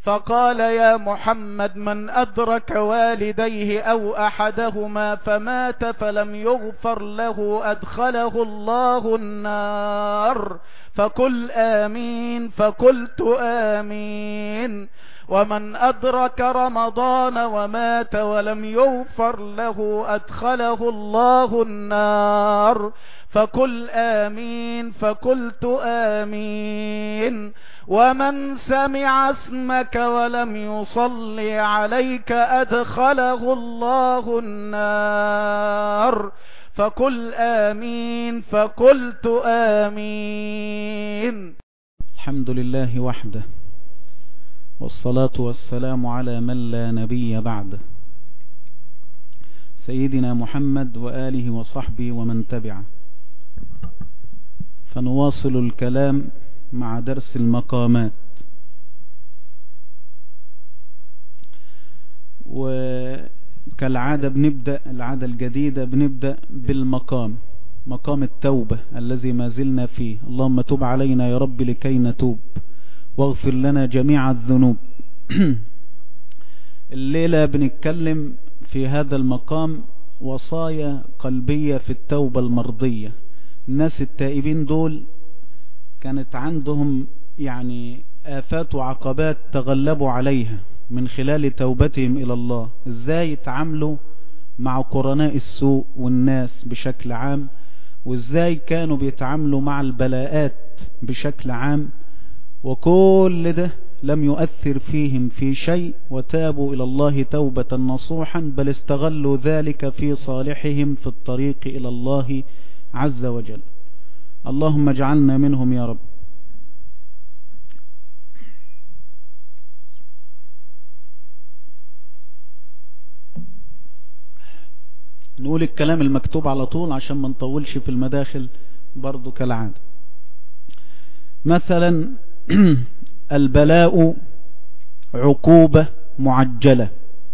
فقال يا محمد من أدرك والديه أو أحدهما فمات فلم يغفر له أدخله الله النار فقل آمين فقلت آمين ومن أدرك رمضان ومات ولم يغفر له أدخله الله النار فقل آمين فقلت آمين ومن سمع اسمك ولم يصلي عليك أدخله الله النار فقل آمين فقلت آمين الحمد لله وحده والصلاة والسلام على من لا نبي بعده سيدنا محمد وآله وصحبه ومن تبعه فنواصل الكلام مع درس المقامات وكالعادة بنبدأ العادة الجديدة بنبدأ بالمقام مقام التوبة الذي ما زلنا فيه اللهم تب علينا يا رب لكي نتوب واغفر لنا جميع الذنوب الليلة بنتكلم في هذا المقام وصايا قلبية في التوبة المرضية الناس التائبين دول كانت عندهم يعني آفات وعقبات تغلبوا عليها من خلال توبتهم إلى الله ازاي يتعاملوا مع قرناء السوء والناس بشكل عام وازاي كانوا بيتعاملوا مع البلاءات بشكل عام وكل ده لم يؤثر فيهم في شيء وتابوا إلى الله توبة نصوحا بل استغلوا ذلك في صالحهم في الطريق إلى الله عز وجل اللهم اجعلنا منهم يا رب نقول الكلام المكتوب على طول عشان ما نطولش في المداخل برضو كالعادة مثلا البلاء عقوبة معجلة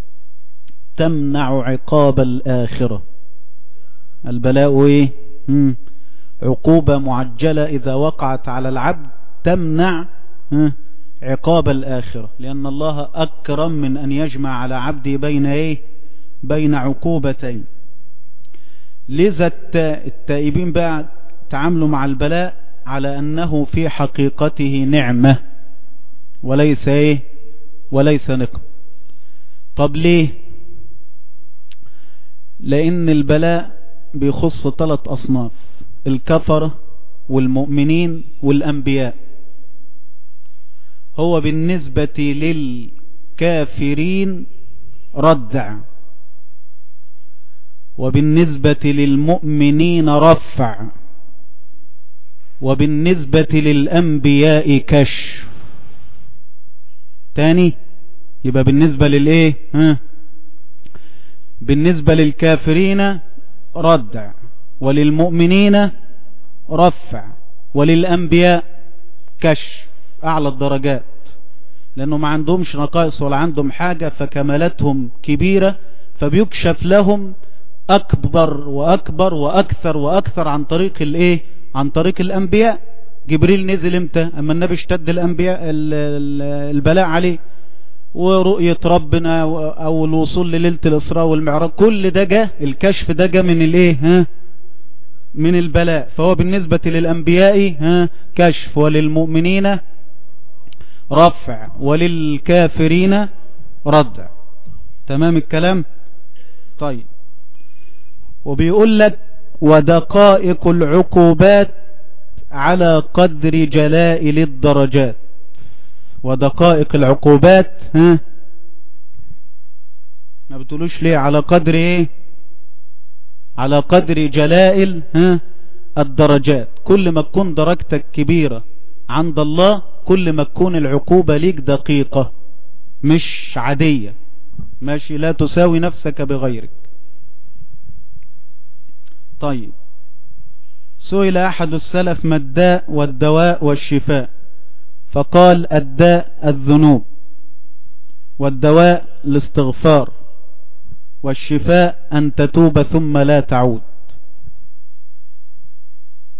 تمنع عقاب الآخرة البلاء ايه مم. عقوبة معجلة إذا وقعت على العبد تمنع عقاب الآخرة لأن الله أكرم من أن يجمع على عبده بين إيه بين عقوبتين لذا التائبين بقى تعاملوا مع البلاء على أنه في حقيقته نعمة وليس إيه وليس نقم طب ليه لأن البلاء بيخص ثلاث أصناف الكفرة والمؤمنين والأنبياء هو بالنسبة للكافرين ردع وبالنسبة للمؤمنين رفع وبالنسبة للأنبياء كشف تاني يبقى بالنسبة للإيه ها بالنسبة للكافرين ردع وللمؤمنين رفع وللأنبياء كشف أعلى الدرجات لأنه ما عندهمش نقائص ولا عندهم حاجة فكمالاتهم كبيرة فبيكشف لهم أكبر وأكبر وأكثر وأكثر عن طريق الإيه عن طريق الأنبياء جبريل نزل امتى أما النبي اشتد الأنبياء البلاء عليه ورؤية ربنا أو الوصول لليلة الإسراء والمعراج كل ده جه الكشف ده جه من الإيه ها من البلاء فهو بالنسبة للأنبياء ها كشف وللمؤمنين رفع وللكافرين ردع تمام الكلام طيب وبيقول لك ودقائق العقوبات على قدر جلائل الدرجات ودقائق العقوبات ها ما بتقولوش ليه على قدر ايه على قدر جلائل ها الدرجات كل ما تكون درجتك كبيرة عند الله كل ما تكون العقوبة ليك دقيقة مش عادية ماشي لا تساوي نفسك بغيرك طيب سئل أحد السلف ما الداء والدواء والشفاء فقال الداء الذنوب والدواء الاستغفار والشفاء أن تتوب ثم لا تعود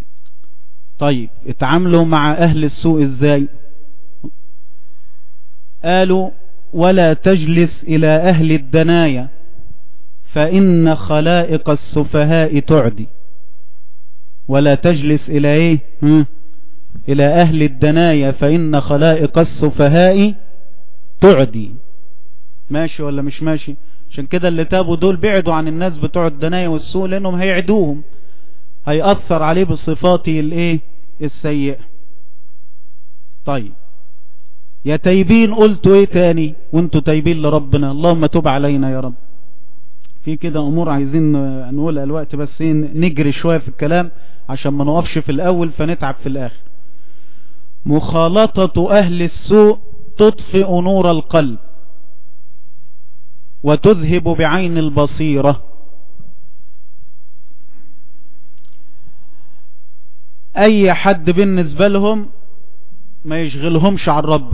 طيب اتعاملوا مع أهل السوء ازاي قالوا ولا تجلس إلى أهل الدنايا فإن خلائق السفهاء تعدي ولا تجلس إلى إيه هم؟ إلى أهل الدنايا فإن خلائق السفهاء تعدي ماشي ولا مش ماشي عشان كده اللي تابوا دول بعدوا عن الناس بتوع الدنايا والسوء لأنهم هيعدوهم هيأثر عليه بصفاته الايه السيئة طيب يا تايبين قلتوا ايه تاني وانتوا تايبين لربنا اللهم تب علينا يا رب في كده امور عايزين نقولها الوقت بس نجري شوية في الكلام عشان ما نقفش في الاول فنتعب في الاخر مخالطة اهل السوء تطفئ نور القلب وتذهب بعين البصيرة اي حد بالنسبة لهم ما يشغلهمش عن رب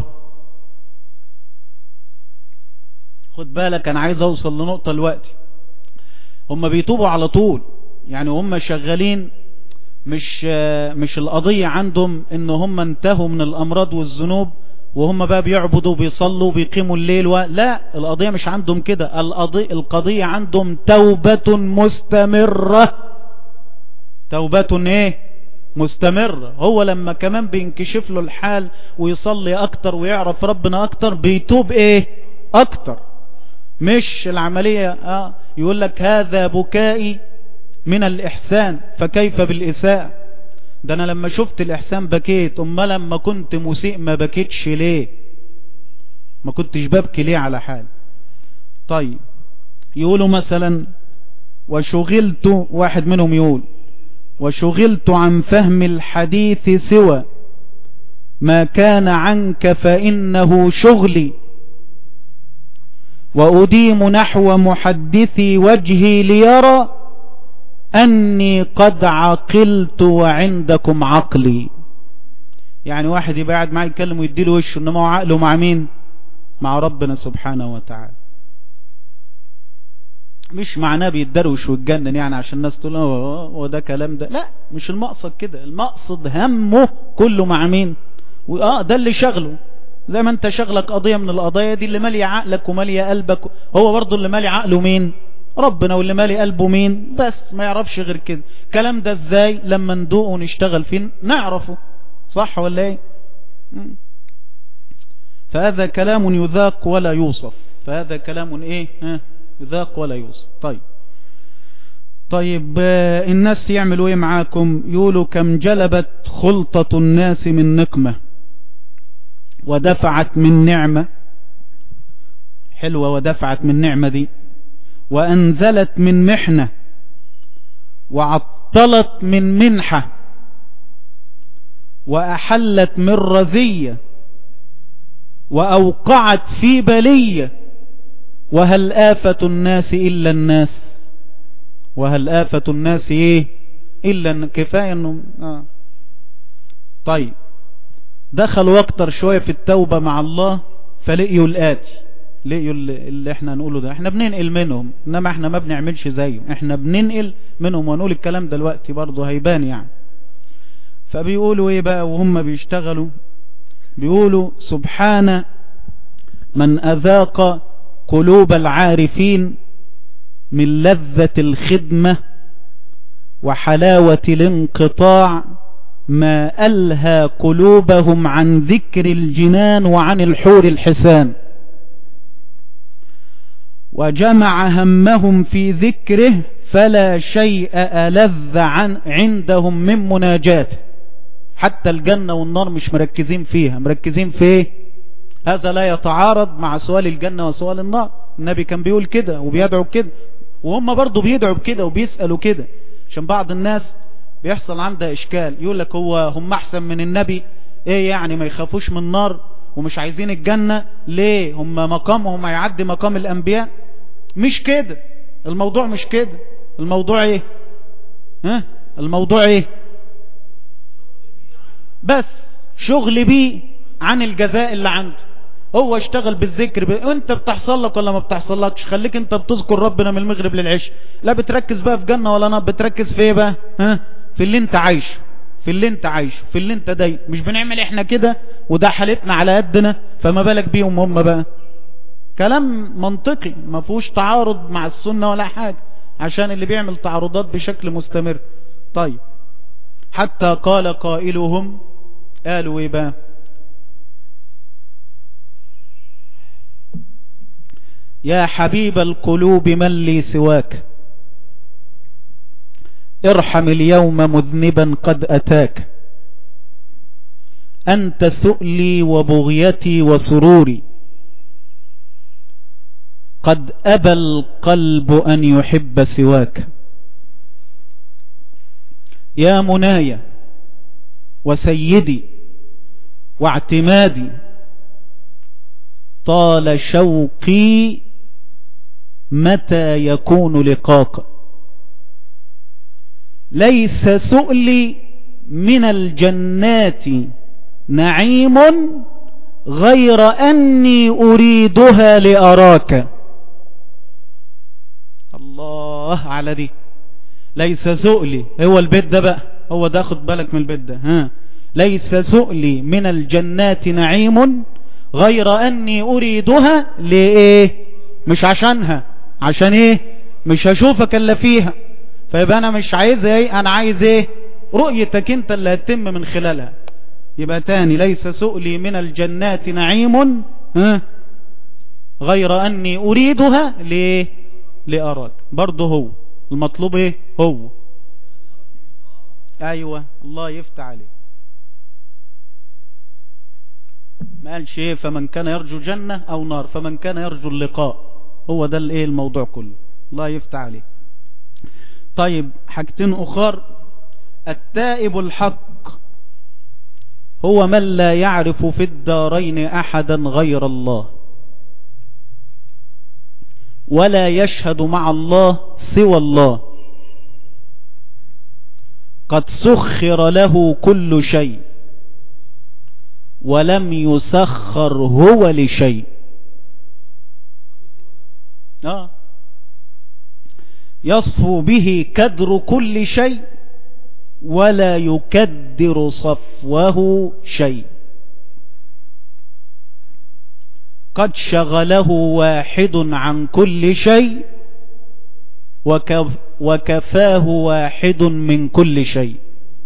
خد بالك انا عايز اوصل لنقطة الوقت هم بيتوبوا على طول يعني هم شغالين مش مش القضية عندهم ان هم انتهوا من الامراض والذنوب وهم بقى بيعبدوا وبيصلوا وبيقيموا الليل و... لا القضية مش عندهم كده القضية, القضية عندهم توبة مستمرة توبة ايه مستمرة هو لما كمان بينكشف له الحال ويصلي اكتر ويعرف ربنا اكتر بيتوب ايه اكتر مش العملية آه يقول لك هذا بكائي من الاحسان فكيف بالاساءة ده انا لما شفت الاحسان بكيت اما لما كنت مسيء ما بكيتش ليه ما كنتش ببكي ليه على حال طيب يقولوا مثلا وشغلت واحد منهم يقول وشغلت عن فهم الحديث سوى ما كان عنك فإنه شغلي وأديم نحو محدثي وجهي ليرى أني قد عقلت وعندكم عقلي يعني واحد يبقى قاعد معاه يتكلم ويديله وشه إنما هو عقله مع مين مع ربنا سبحانه وتعالى مش معناه بيتدروش ويتجنن يعني عشان الناس تقول هو ده كلام ده لا مش المقصد كده المقصد همه كله مع مين اه ده اللي شغله زي ما انت شغلك قضية من القضايا دي اللي مالية عقلك ومالية قلبك هو برضو اللي مالي عقله مين ربنا واللي مالي قلبه مين بس ما يعرفش غير كده الكلام ده ازاي لما ندوق ونشتغل فيه نعرفه صح ولا ايه فهذا كلام يذاق ولا يوصف فهذا كلام ايه ها يذاق ولا يوصف طيب طيب الناس يعملوا ايه معاكم يقولوا كم جلبت خلطة الناس من نقمة ودفعت من نعمة حلوة ودفعت من نعمة دي وأنزلت من محنة وعطلت من منحة وأحلت من رزية وأوقعت في بلية وهل آفة الناس إلا الناس وهل آفة الناس إيه إلا كفاية إنه آه. طيب دخلوا أكتر شوية في التوبة مع الله فلقيوا الآتي لقيوا اللي احنا نقوله ده احنا بننقل منهم انما احنا ما بنعملش زيهم احنا بننقل منهم ونقول الكلام دلوقتي برضه هيبان يعني فبيقولوا ايه بقى وهم بيشتغلوا بيقولوا سبحان من اذاق قلوب العارفين من لذة الخدمة وحلاوة الانقطاع ما ألهى قلوبهم عن ذكر الجنان وعن الحور الحسان وجمع همهم في ذكره فلا شيء ألذ عن عندهم من مناجاته حتى الجنة والنار مش مركزين فيها مركزين في ايه هذا لا يتعارض مع سؤال الجنة وسؤال النار النبي كان بيقول كده وبيدعو كده وهم برضو بيدعوا بكده وبيسألوا كده عشان بعض الناس بيحصل عندها اشكال يقول لك هو هم احسن من النبي ايه يعني ما يخافوش من النار ومش عايزين الجنة ليه هم مقامهم هيعدي مقام الانبياء مش كده الموضوع مش كده الموضوع ايه ها الموضوع ايه بس شغل بيه عن الجزاء اللي عنده هو اشتغل بالذكر ب... وانت بتحصل لك ولا ما بتحصل لكش خليك انت بتذكر ربنا من المغرب للعشاء لا بتركز بقى في جنة ولا نار بتركز في ايه بقى ها في اللي انت عايشه في اللي انت عايشه في اللي انت داي مش بنعمل احنا كده وده حالتنا على قدنا فما بالك بيهم هم بقى كلام منطقي ما فيهوش تعارض مع السنة ولا حاجة عشان اللي بيعمل تعارضات بشكل مستمر طيب حتى قال قائلهم قالوا ايه بقى يا حبيب القلوب من لي سواك ارحم اليوم مذنبا قد أتاك أنت سؤلي وبغيتي وسروري قد أبى القلب أن يحب سواك يا منايا وسيدي واعتمادي طال شوقي متى يكون لقاك ليس سؤلي من الجنات نعيم غير أني أريدها لأراك الله على دي ليس سؤلي هو البيت ده بقى هو ده خد بالك من البيت ده ها ليس سؤلي من الجنات نعيم غير أني أريدها لإيه مش عشانها عشان إيه مش هشوفك إلا فيها فيبقى أنا مش عايز إيه أنا عايز إيه رؤيتك أنت اللي هتتم من خلالها يبقى تاني ليس سؤلي من الجنات نعيم ها غير أني أريدها ليه لأراك برضه هو المطلوب ايه هو ايوه الله يفتح عليه ما قالش ايه فمن كان يرجو جنة او نار فمن كان يرجو اللقاء هو ده الايه الموضوع كله الله يفتح عليه طيب حاجتين اخر التائب الحق هو من لا يعرف في الدارين احدا غير الله ولا يشهد مع الله سوى الله قد سخر له كل شيء ولم يسخر هو لشيء آه. يصفو به كدر كل شيء ولا يكدر صفوه شيء قد شغله واحد عن كل شيء وكف وكفاه واحد من كل شيء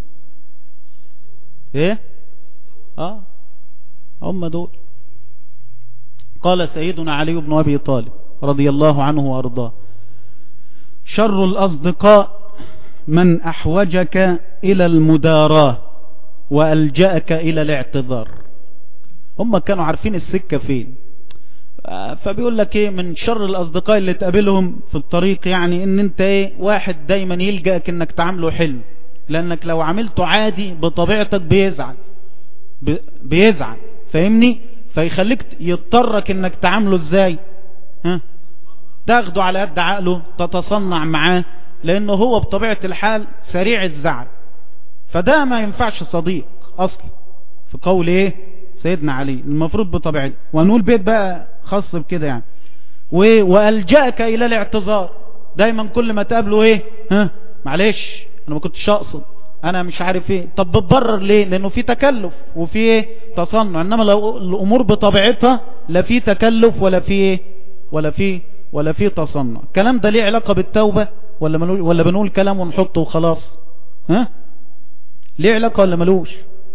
ايه اه هم دول قال سيدنا علي بن ابي طالب رضي الله عنه وارضاه شر الاصدقاء من احوجك الى المداراة والجأك الى الاعتذار هم كانوا عارفين السكة فين فبيقول لك ايه من شر الاصدقاء اللي تقابلهم في الطريق يعني ان انت ايه واحد دايما يلجأك انك تعامله حلو لانك لو عملته عادي بطبيعتك بيزعل بيزعل فاهمني فيخليك يضطرك انك تعامله ازاي ها تاخده على قد عقله تتصنع معاه لانه هو بطبيعة الحال سريع الزعل فده ما ينفعش صديق اصلا في قول ايه سيدنا علي المفروض بطبيعته ونقول بيت بقى خاص بكده يعني و... والجأك الى الاعتذار دايما كل ما تقابله ايه ها معلش انا ما كنتش اقصد انا مش عارف ايه طب بتبرر ليه لانه في تكلف وفي ايه تصنع انما لو الامور بطبيعتها لا في تكلف ولا في ايه ولا في ولا في تصنع الكلام ده ليه علاقة بالتوبة ولا ملوش ولا بنقول كلام ونحطه وخلاص ها ليه علاقة ولا ملوش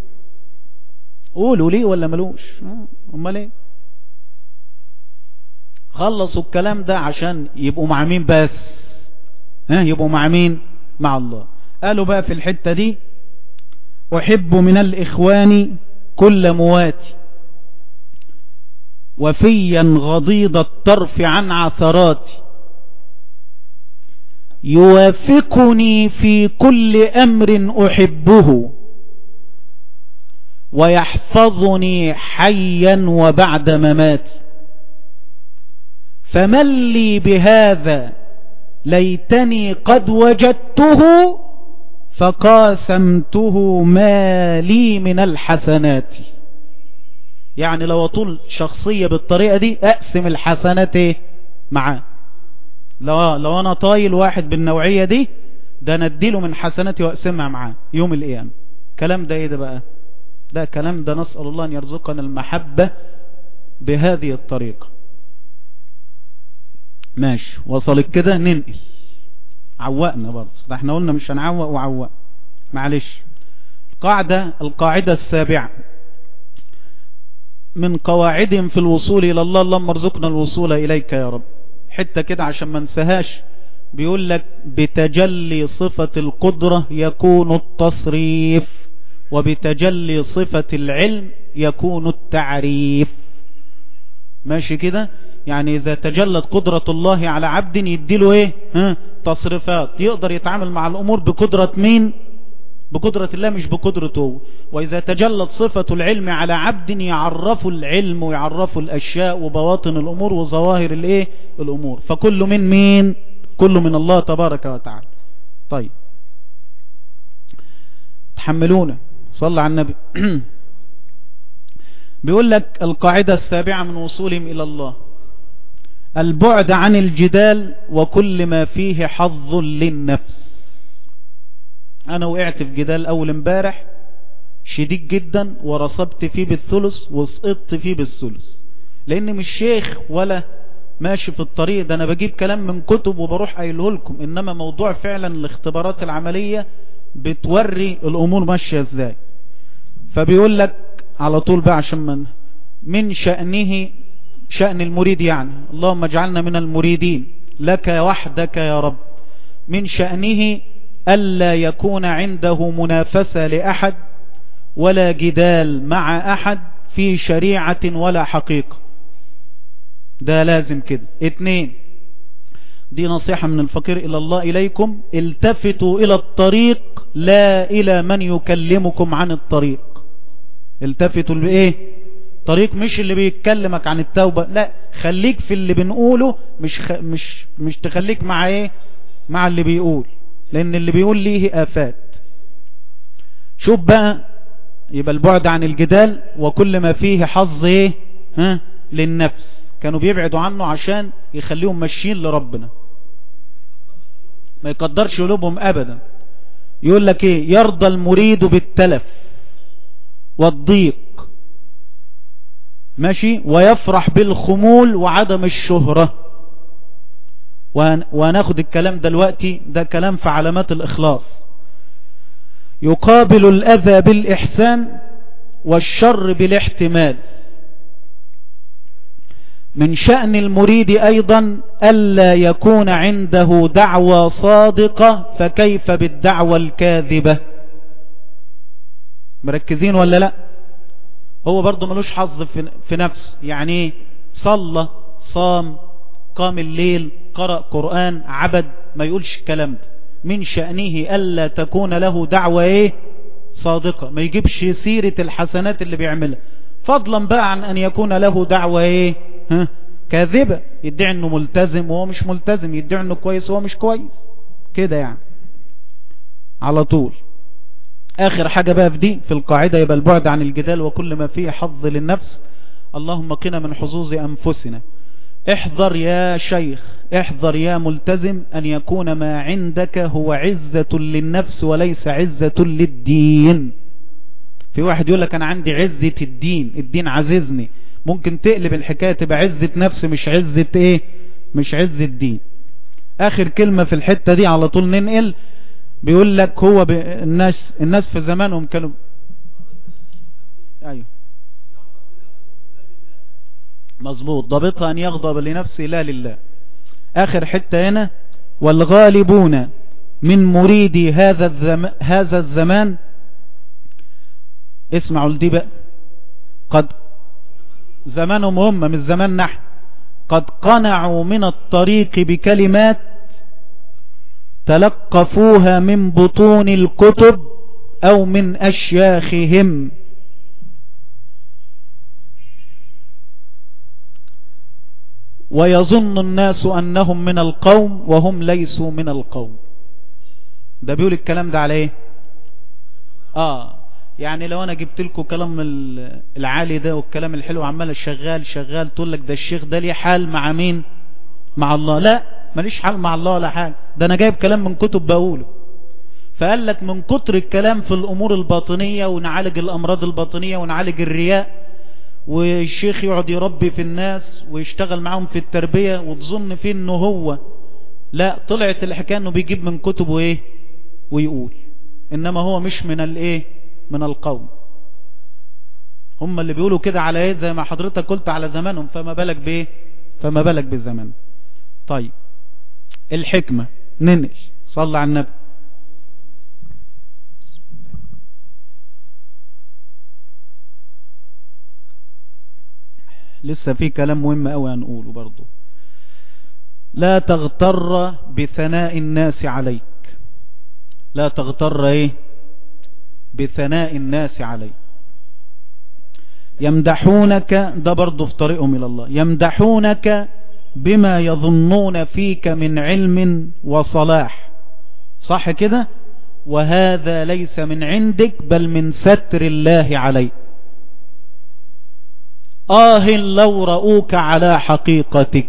قولوا ليه ولا ملوش امال ايه خلصوا الكلام ده عشان يبقوا مع مين بس ها يبقوا مع مين مع الله قالوا بقى في الحتة دي احب من الاخوان كل مواتي وفيا غضيض الطرف عن عثراتي يوافقني في كل امر احبه ويحفظني حيا وبعد مماتي فمن لي بهذا ليتني قد وجدته فقاسمته ما لي من الحسنات يعني لو طول شخصية بالطريقة دي اقسم الحسنات ايه معاه لو, لو انا طايل واحد بالنوعية دي ده نديله من حسناتي واقسمها معاه يوم القيامة كلام ده ايه ده بقى ده كلام ده نسأل الله ان يرزقنا المحبة بهذه الطريقة ماشي وصلت كده ننقل عوقنا برضه ده احنا قلنا مش هنعوق وعوق معلش القاعدة القاعدة السابعة من قواعدهم في الوصول إلى الله اللهم ارزقنا الوصول إليك يا رب حتة كده عشان ما ننساهاش بيقول لك بتجلي صفة القدرة يكون التصريف وبتجلي صفة العلم يكون التعريف ماشي كده يعني إذا تجلت قدرة الله على عبد يديله إيه ها تصرفات يقدر يتعامل مع الأمور بقدرة مين بقدرة الله مش بقدرته وإذا تجلت صفة العلم على عبد يعرف العلم ويعرف الأشياء وبواطن الأمور وظواهر الإيه الأمور فكل من مين كل من الله تبارك وتعالى طيب تحملونا صلى على النبي بيقول لك القاعدة السابعة من وصولهم إلى الله البعد عن الجدال وكل ما فيه حظ للنفس انا وقعت في جدال اول امبارح شديد جدا ورصبت فيه بالثلث وسقطت فيه بالثلث لان مش شيخ ولا ماشي في الطريق ده انا بجيب كلام من كتب وبروح قايله لكم انما موضوع فعلا الاختبارات العملية بتوري الامور ماشية ازاي فبيقول لك على طول بقى عشان من من شأنه شأن المريد يعني اللهم اجعلنا من المريدين لك وحدك يا رب من شأنه ألا يكون عنده منافسة لأحد ولا جدال مع أحد في شريعة ولا حقيقة ده لازم كده اتنين دي نصيحة من الفقير إلى الله إليكم التفتوا إلى الطريق لا إلى من يكلمكم عن الطريق التفتوا لإيه طريق مش اللي بيتكلمك عن التوبة لا خليك في اللي بنقوله مش خ... مش مش تخليك مع ايه مع اللي بيقول لان اللي بيقول ليه افات شوف بقى يبقى البعد عن الجدال وكل ما فيه حظ ايه ها للنفس كانوا بيبعدوا عنه عشان يخليهم ماشيين لربنا ما يقدرش قلوبهم ابدا يقول لك ايه يرضى المريد بالتلف والضيق ماشي ويفرح بالخمول وعدم الشهرة وناخد الكلام دلوقتي ده كلام في علامات الإخلاص يقابل الأذى بالإحسان والشر بالاحتمال من شأن المريد أيضا ألا يكون عنده دعوة صادقة فكيف بالدعوة الكاذبة مركزين ولا لا هو برضه ملوش حظ في, في نفسه يعني صلى صام قام الليل قرأ قرآن عبد ما يقولش الكلام ده من شأنه ألا تكون له دعوة ايه صادقة ما يجيبش سيرة الحسنات اللي بيعملها فضلا بقى عن أن يكون له دعوة ايه ها كاذبة يدعي انه ملتزم وهو مش ملتزم يدعي انه كويس وهو مش كويس كده يعني على طول اخر حاجة بقى في دي في القاعدة يبقى البعد عن الجدال وكل ما فيه حظ للنفس اللهم قنا من حظوظ انفسنا احذر يا شيخ احذر يا ملتزم ان يكون ما عندك هو عزة للنفس وليس عزة للدين في واحد يقول لك انا عندي عزة الدين الدين عززني ممكن تقلب الحكاية تبقى عزة نفس مش عزة ايه مش عزة دين اخر كلمة في الحتة دي على طول ننقل بيقول لك هو ب... الناس الناس في زمانهم كانوا ايوه مظبوط ضابطها ان يغضب لنفسه لا لله اخر حتة هنا والغالبون من مريدي هذا الزم... هذا الزمان اسمعوا لدي بقى قد زمانهم هم من زمان نحن قد قنعوا من الطريق بكلمات تلقفوها من بطون الكتب او من اشياخهم ويظن الناس انهم من القوم وهم ليسوا من القوم ده بيقول الكلام ده على ايه اه يعني لو انا جبت لكم كلام العالي ده والكلام الحلو عمال شغال شغال تقول لك ده الشيخ ده ليه حال مع مين مع الله لا ماليش حال مع الله ولا حاجه ده انا جايب كلام من كتب بقوله فقال لك من كتر الكلام في الامور الباطنية ونعالج الامراض الباطنية ونعالج الرياء والشيخ يقعد يربي في الناس ويشتغل معهم في التربية وتظن فيه انه هو لا طلعت الحكاية انه بيجيب من كتبه ايه ويقول انما هو مش من الايه من القوم هم اللي بيقولوا كده على ايه زي ما حضرتك قلت على زمانهم فما بالك بايه فما بالك بزمان طيب الحكمة ننقل صلى على النبي لسه في كلام مهم قوي هنقوله برضو لا تغتر بثناء الناس عليك لا تغتر ايه بثناء الناس عليك يمدحونك ده برضو في طريقهم الى الله يمدحونك بما يظنون فيك من علم وصلاح صح كده وهذا ليس من عندك بل من ستر الله عليك آه لو رأوك على حقيقتك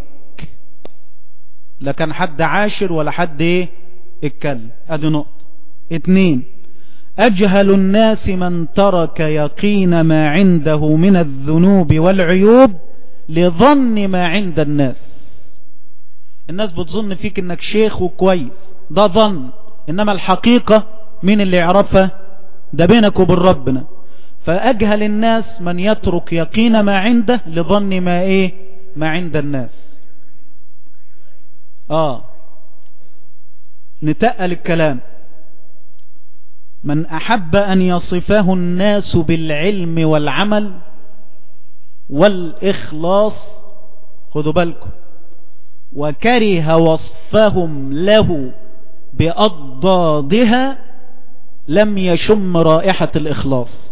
لكن حد عاشر ولا حد ايه اتكلم ادي نقطة اتنين اجهل الناس من ترك يقين ما عنده من الذنوب والعيوب لظن ما عند الناس الناس بتظن فيك انك شيخ وكويس ده ظن انما الحقيقة مين اللي يعرفها ده بينك وبين ربنا فأجهل الناس من يترك يقين ما عنده لظن ما ايه ما عند الناس اه نتقل الكلام من أحب أن يصفه الناس بالعلم والعمل والإخلاص خذوا بالكم وكره وصفهم له بأضدادها لم يشم رائحة الإخلاص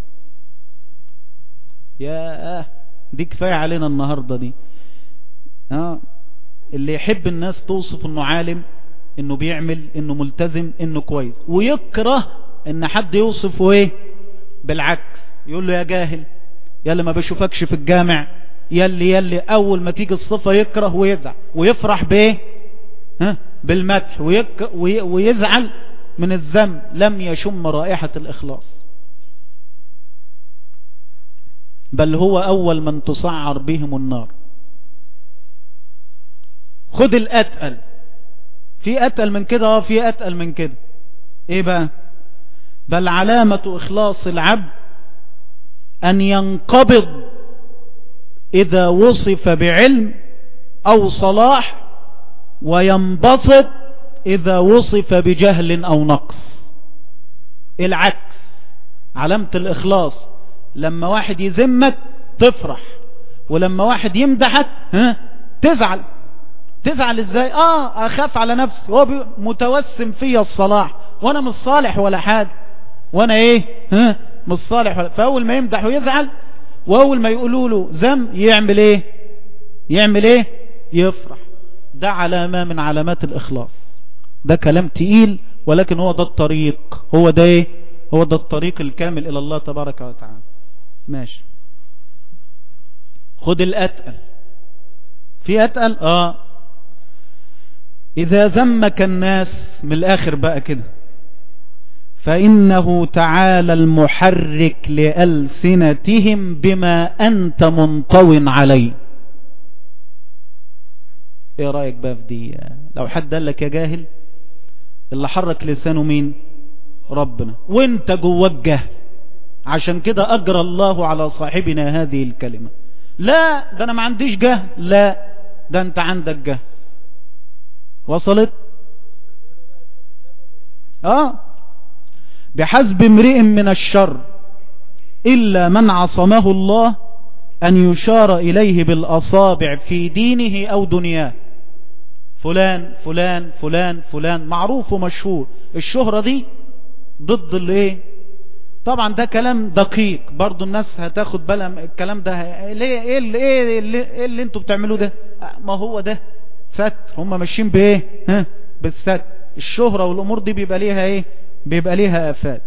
يا دي كفاية علينا النهاردة دي آه. اللي يحب الناس توصف انه عالم انه بيعمل انه ملتزم انه كويس ويكره ان حد يوصفه ايه بالعكس يقول له يا جاهل يا اللي ما بشوفكش في الجامع يلي يلي اول ما تيجي الصفة يكره ويزعل ويفرح بايه ها بالمدح ويك ويزعل من الذنب لم يشم رائحة الاخلاص بل هو اول من تسعر بهم النار خد الاتقل في اتقل من كده اه في اتقل من كده ايه بقى بل علامة اخلاص العبد ان ينقبض اذا وصف بعلم او صلاح وينبسط اذا وصف بجهل او نقص العكس علامة الاخلاص لما واحد يذمك تفرح ولما واحد يمدحك ها تزعل تزعل ازاي اه اخاف على نفسي هو متوسم فيا الصلاح وانا مش صالح ولا حاجة وانا ايه ها مش صالح ولا فاول ما يمدح ويزعل واول ما يقولوا له ذم يعمل ايه يعمل ايه يفرح ده علامة من علامات الاخلاص ده كلام تقيل ولكن هو ده الطريق هو ده ايه هو ده الطريق الكامل الى الله تبارك وتعالى ماشي خد الاتقل في اتقل اه اذا ذمك الناس من الاخر بقى كده فانه تعالى المحرك لألسنتهم بما انت منطو عليه ايه رأيك بقى في دي لو حد قال لك يا جاهل اللي حرك لسانه مين ربنا وانت جواك جهل عشان كده اجرى الله على صاحبنا هذه الكلمة لا ده انا ما عنديش جهل لا ده انت عندك جهل وصلت اه بحسب امرئ من الشر إلا من عصمه الله أن يشار إليه بالأصابع في دينه أو دنياه فلان فلان فلان فلان معروف ومشهور الشهرة دي ضد الايه طبعا ده كلام دقيق برضو الناس هتاخد بالها الكلام ده ليه ايه اللي ايه اللي, إيه اللي انتوا بتعملوه ده ما هو ده ستر هم ماشيين بايه ها بالستر الشهرة والامور دي بيبقى ليها ايه بيبقى ليها افات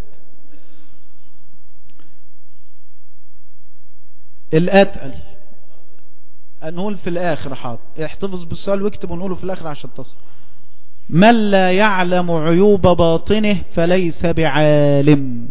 الاتقل نقول في الاخر حاضر احتفظ بالسؤال واكتب ونقوله في الاخر عشان تصل من لا يعلم عيوب باطنه فليس بعالم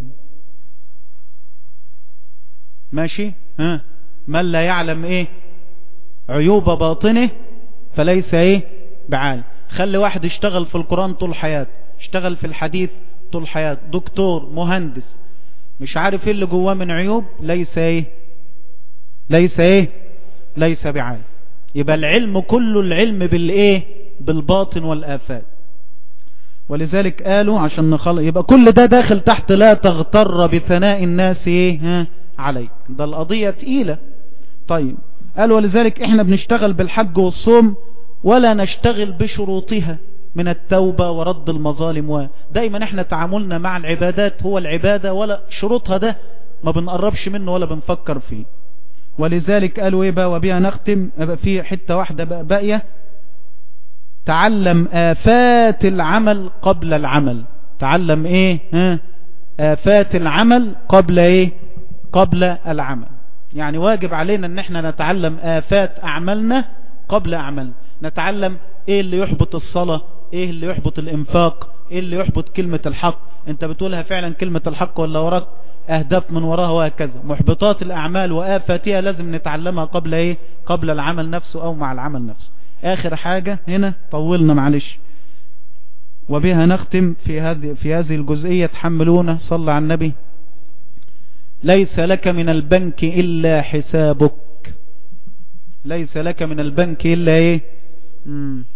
ماشي ها من لا يعلم ايه عيوب باطنه فليس ايه بعالم خلي واحد يشتغل في القرآن طول حياته اشتغل في الحديث طول حياته دكتور مهندس مش عارف ايه اللي جواه من عيوب ليس ايه ليس ايه ليس بعالم يبقى العلم كله العلم بالايه بالباطن والآفات ولذلك قالوا عشان نخلص يبقى كل ده داخل تحت لا تغتر بثناء الناس ايه ها عليك ده القضية تقيلة طيب قال ولذلك احنا بنشتغل بالحج والصوم ولا نشتغل بشروطها من التوبة ورد المظالم ودائما احنا تعاملنا مع العبادات هو العبادة ولا شروطها ده ما بنقربش منه ولا بنفكر فيه ولذلك قالوا ايه بقى وبيها نختم في حتة واحدة بقى باقية تعلم آفات العمل قبل العمل تعلم ايه ها آفات العمل قبل ايه قبل العمل يعني واجب علينا ان احنا نتعلم آفات اعمالنا قبل اعمالنا نتعلم ايه اللي يحبط الصلاة ايه اللي يحبط الانفاق ايه اللي يحبط كلمة الحق انت بتقولها فعلا كلمة الحق ولا وراك اهداف من وراها وهكذا محبطات الاعمال وآفاتها لازم نتعلمها قبل ايه قبل العمل نفسه او مع العمل نفسه اخر حاجة هنا طولنا معلش وبها نختم في هذه في هذه الجزئية تحملونا صلى على النبي ليس لك من البنك إلا حسابك ليس لك من البنك إلا إيه مم.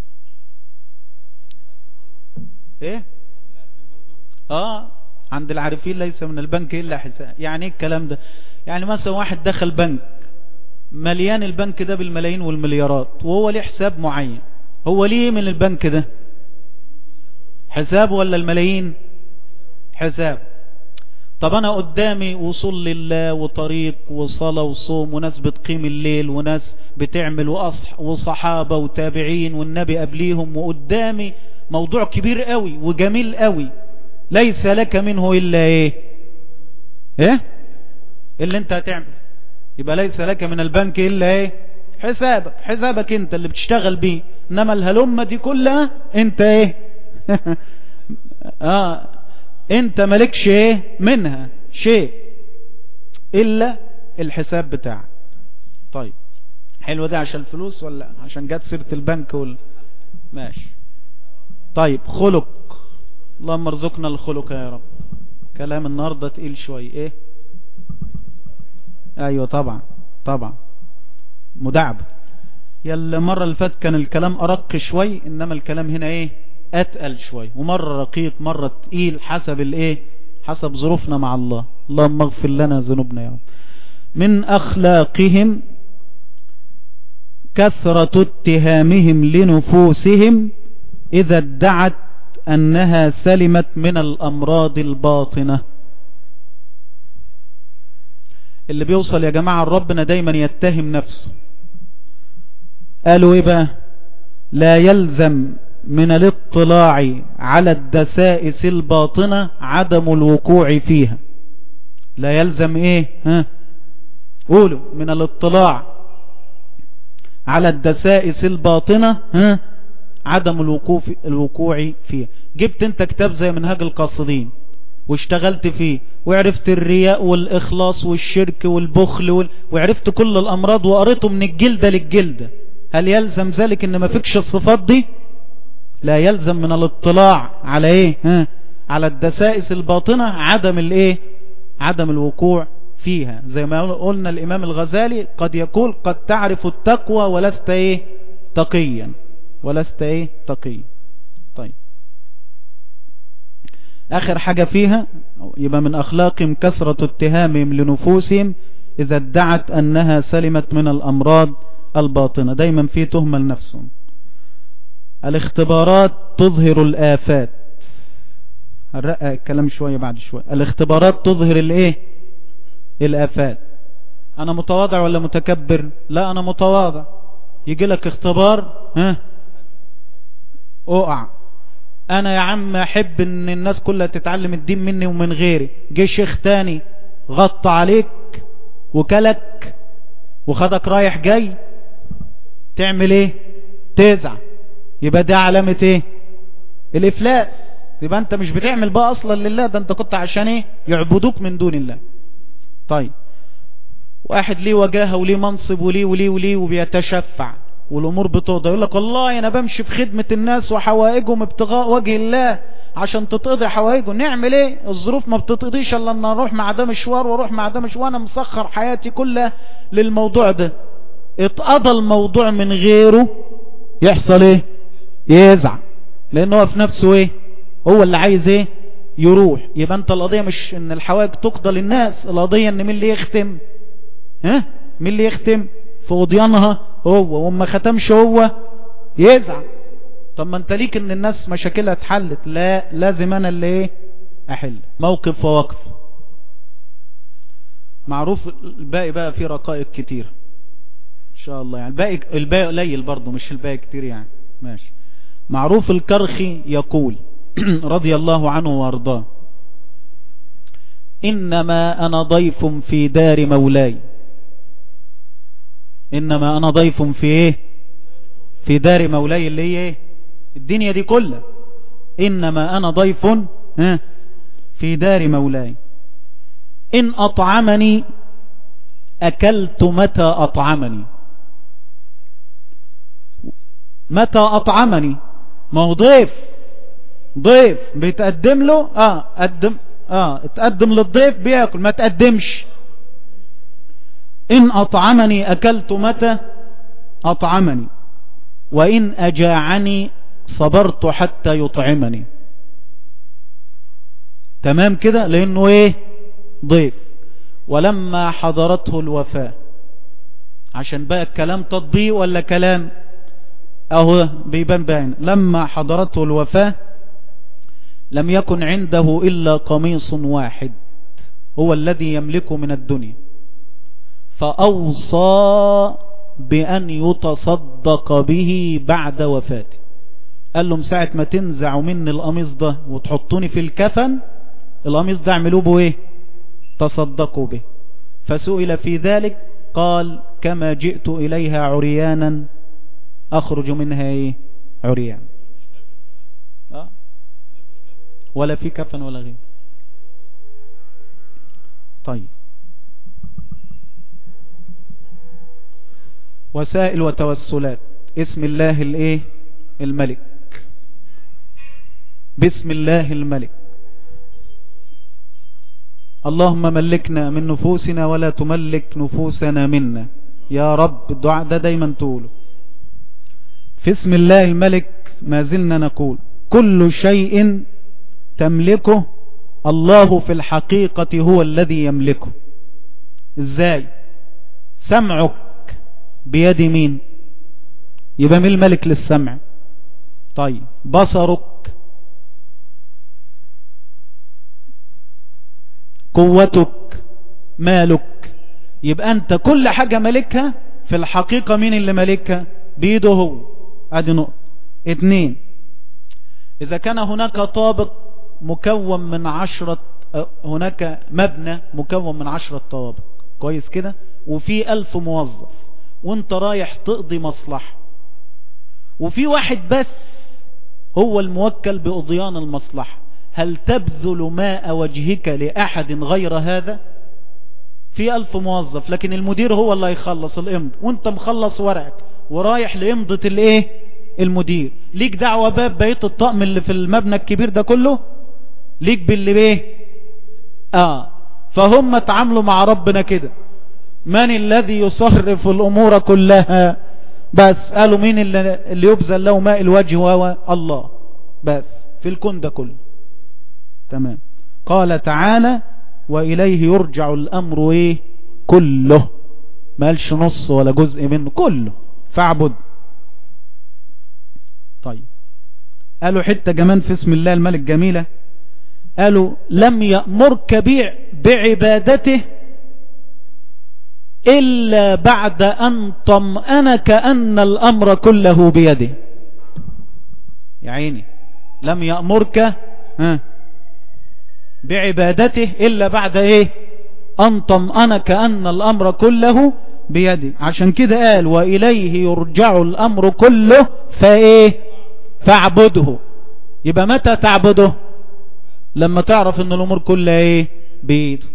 إيه آه عند العارفين ليس من البنك إلا حساب يعني إيه الكلام ده يعني مثلا واحد دخل بنك مليان البنك ده بالملايين والمليارات وهو ليه حساب معين هو ليه من البنك ده حساب ولا الملايين حساب طب انا قدامي وصول لله وطريق وصلاة وصوم وناس بتقيم الليل وناس بتعمل وأصح وصحابة وتابعين والنبي قبليهم وقدامي موضوع كبير قوي وجميل قوي ليس لك منه الا ايه ايه اللي انت هتعمل يبقى ليس لك من البنك الا ايه حسابك حسابك انت اللي بتشتغل بيه انما الهلمة دي كلها انت ايه اه انت مالكش ايه منها شيء الا الحساب بتاعك طيب حلو ده عشان الفلوس ولا عشان جت سيرة البنك ولا ماشي طيب خلق اللهم ارزقنا الخلق يا رب كلام النهاردة تقيل شوي ايه ايوه طبعا طبعا مدعب يلا مرة اللي فات كان الكلام ارق شوي انما الكلام هنا ايه اتقل شوي ومرة رقيق مرة تقيل حسب الايه حسب ظروفنا مع الله اللهم اغفر لنا ذنوبنا يا رب من اخلاقهم كثرة اتهامهم لنفوسهم اذا ادعت انها سلمت من الامراض الباطنة اللي بيوصل يا جماعة ربنا دايما يتهم نفسه قالوا ايه بقى لا يلزم من الاطلاع على الدسائس الباطنة عدم الوقوع فيها لا يلزم ايه ها قولوا من الاطلاع على الدسائس الباطنة ها عدم الوقوع الوقوع فيها جبت انت كتاب زي منهاج القاصدين واشتغلت فيه وعرفت الرياء والإخلاص والشرك والبخل وال... وعرفت كل الأمراض وقريته من الجلدة للجلدة هل يلزم ذلك ان ما فيكش الصفات دي لا يلزم من الاطلاع على ايه ها على الدسائس الباطنة عدم الايه عدم الوقوع فيها زي ما قلنا الامام الغزالي قد يقول قد تعرف التقوى ولست ايه تقيا ولست ايه تقيا طيب اخر حاجة فيها يبقى من اخلاقهم كثرة اتهامهم لنفوسهم اذا ادعت انها سلمت من الامراض الباطنة دايما في تهمة لنفسهم الاختبارات تظهر الآفات هنرقق الكلام شوية بعد شوية الاختبارات تظهر الايه الآفات انا متواضع ولا متكبر لا انا متواضع يجي لك اختبار ها اقع انا يا عم احب ان الناس كلها تتعلم الدين مني ومن غيري جه شيخ تاني غطى عليك وكلك وخدك رايح جاي تعمل ايه تزعل يبقى ده علامة ايه الافلاس يبقى انت مش بتعمل بقى اصلا لله ده انت كنت عشان ايه يعبدوك من دون الله طيب واحد ليه وجاهه وليه منصب وليه وليه وليه وبيتشفع والامور بتوضى يقول لك والله انا بمشي في خدمة الناس وحوائجهم ابتغاء وجه الله عشان تتقضي حوائجه نعمل ايه الظروف ما بتتقضيش الا ان نروح مع ده مشوار واروح مع ده مشوار وانا مسخر حياتي كلها للموضوع ده اتقضى الموضوع من غيره يحصل ايه يزعل لان هو في نفسه ايه هو اللي عايز ايه يروح يبقى انت القضية مش ان الحوائج تقضى للناس القضية ان مين اللي يختم ها مين اللي يختم في غضيانها هو وما ختمش هو يزعل طب ما انت ليك ان الناس مشاكلها اتحلت لا لازم انا اللي ايه احل موقف ووقف معروف الباقي بقى فيه رقائق كتير ان شاء الله يعني الباقي الباقي قليل برضه مش الباقي كتير يعني ماشي معروف الكرخي يقول رضي الله عنه وارضاه انما انا ضيف في دار مولاي انما انا ضيف في ايه في دار مولاي اللي هي ايه الدنيا دي كلها انما انا ضيف ها في دار مولاي ان اطعمني اكلت متى اطعمني متى اطعمني ما هو ضيف ضيف بيتقدم له اه قدم اه اتقدم للضيف بياكل ما تقدمش إن أطعمني أكلت متى أطعمني وإن أجاعني صبرت حتى يطعمني تمام كده لأنه إيه ضيف ولما حضرته الوفاة عشان بقى الكلام تطبيق ولا كلام أهو بيبان باين لما حضرته الوفاة لم يكن عنده إلا قميص واحد هو الذي يملكه من الدنيا فأوصى بأن يتصدق به بعد وفاته قال له ساعة ما تنزعوا مني القميص ده وتحطوني في الكفن القميص ده اعملوه به ايه تصدقوا به فسئل في ذلك قال كما جئت إليها عريانا أخرج منها ايه عريان أه؟ ولا في كفن ولا غير طيب وسائل وتوسلات اسم الله الايه الملك بسم الله الملك اللهم ملكنا من نفوسنا ولا تملك نفوسنا منا يا رب الدعاء ده دايما تقوله في اسم الله الملك ما زلنا نقول كل شيء تملكه الله في الحقيقة هو الذي يملكه ازاي سمعك بيد مين يبقى مين الملك للسمع طيب بصرك قوتك مالك يبقى انت كل حاجة ملكها في الحقيقة مين اللي ملكها بيده هو ادي نقطة اتنين اذا كان هناك طابق مكون من عشرة هناك مبنى مكون من عشرة طوابق كويس كده وفي الف موظف وانت رايح تقضي مصلحة وفي واحد بس هو الموكل بقضيان المصلحة هل تبذل ماء وجهك لأحد غير هذا في ألف موظف لكن المدير هو اللي يخلص الامض وانت مخلص ورقك ورايح لامضة الايه المدير ليك دعوة باب بيت الطقم اللي في المبنى الكبير ده كله ليك باللي بيه اه فهم اتعاملوا مع ربنا كده من الذي يصرف الامور كلها بس قالوا مين اللي, اللي يبذل له ماء الوجه هو الله بس في الكون ده كله تمام قال تعالى وإليه يرجع الأمر إيه كله ما قالش نص ولا جزء منه كله فاعبد طيب قالوا حتة كمان في اسم الله الملك جميلة قالوا لم يأمرك بيع بعبادته إلا بعد أن طمأنك أن الأمر كله بيده يا عيني لم يأمرك ها بعبادته إلا بعد إيه أن طمأنك أن الأمر كله بيده عشان كده قال وإليه يرجع الأمر كله فإيه فاعبده يبقى متى تعبده لما تعرف ان الامور كلها ايه بايده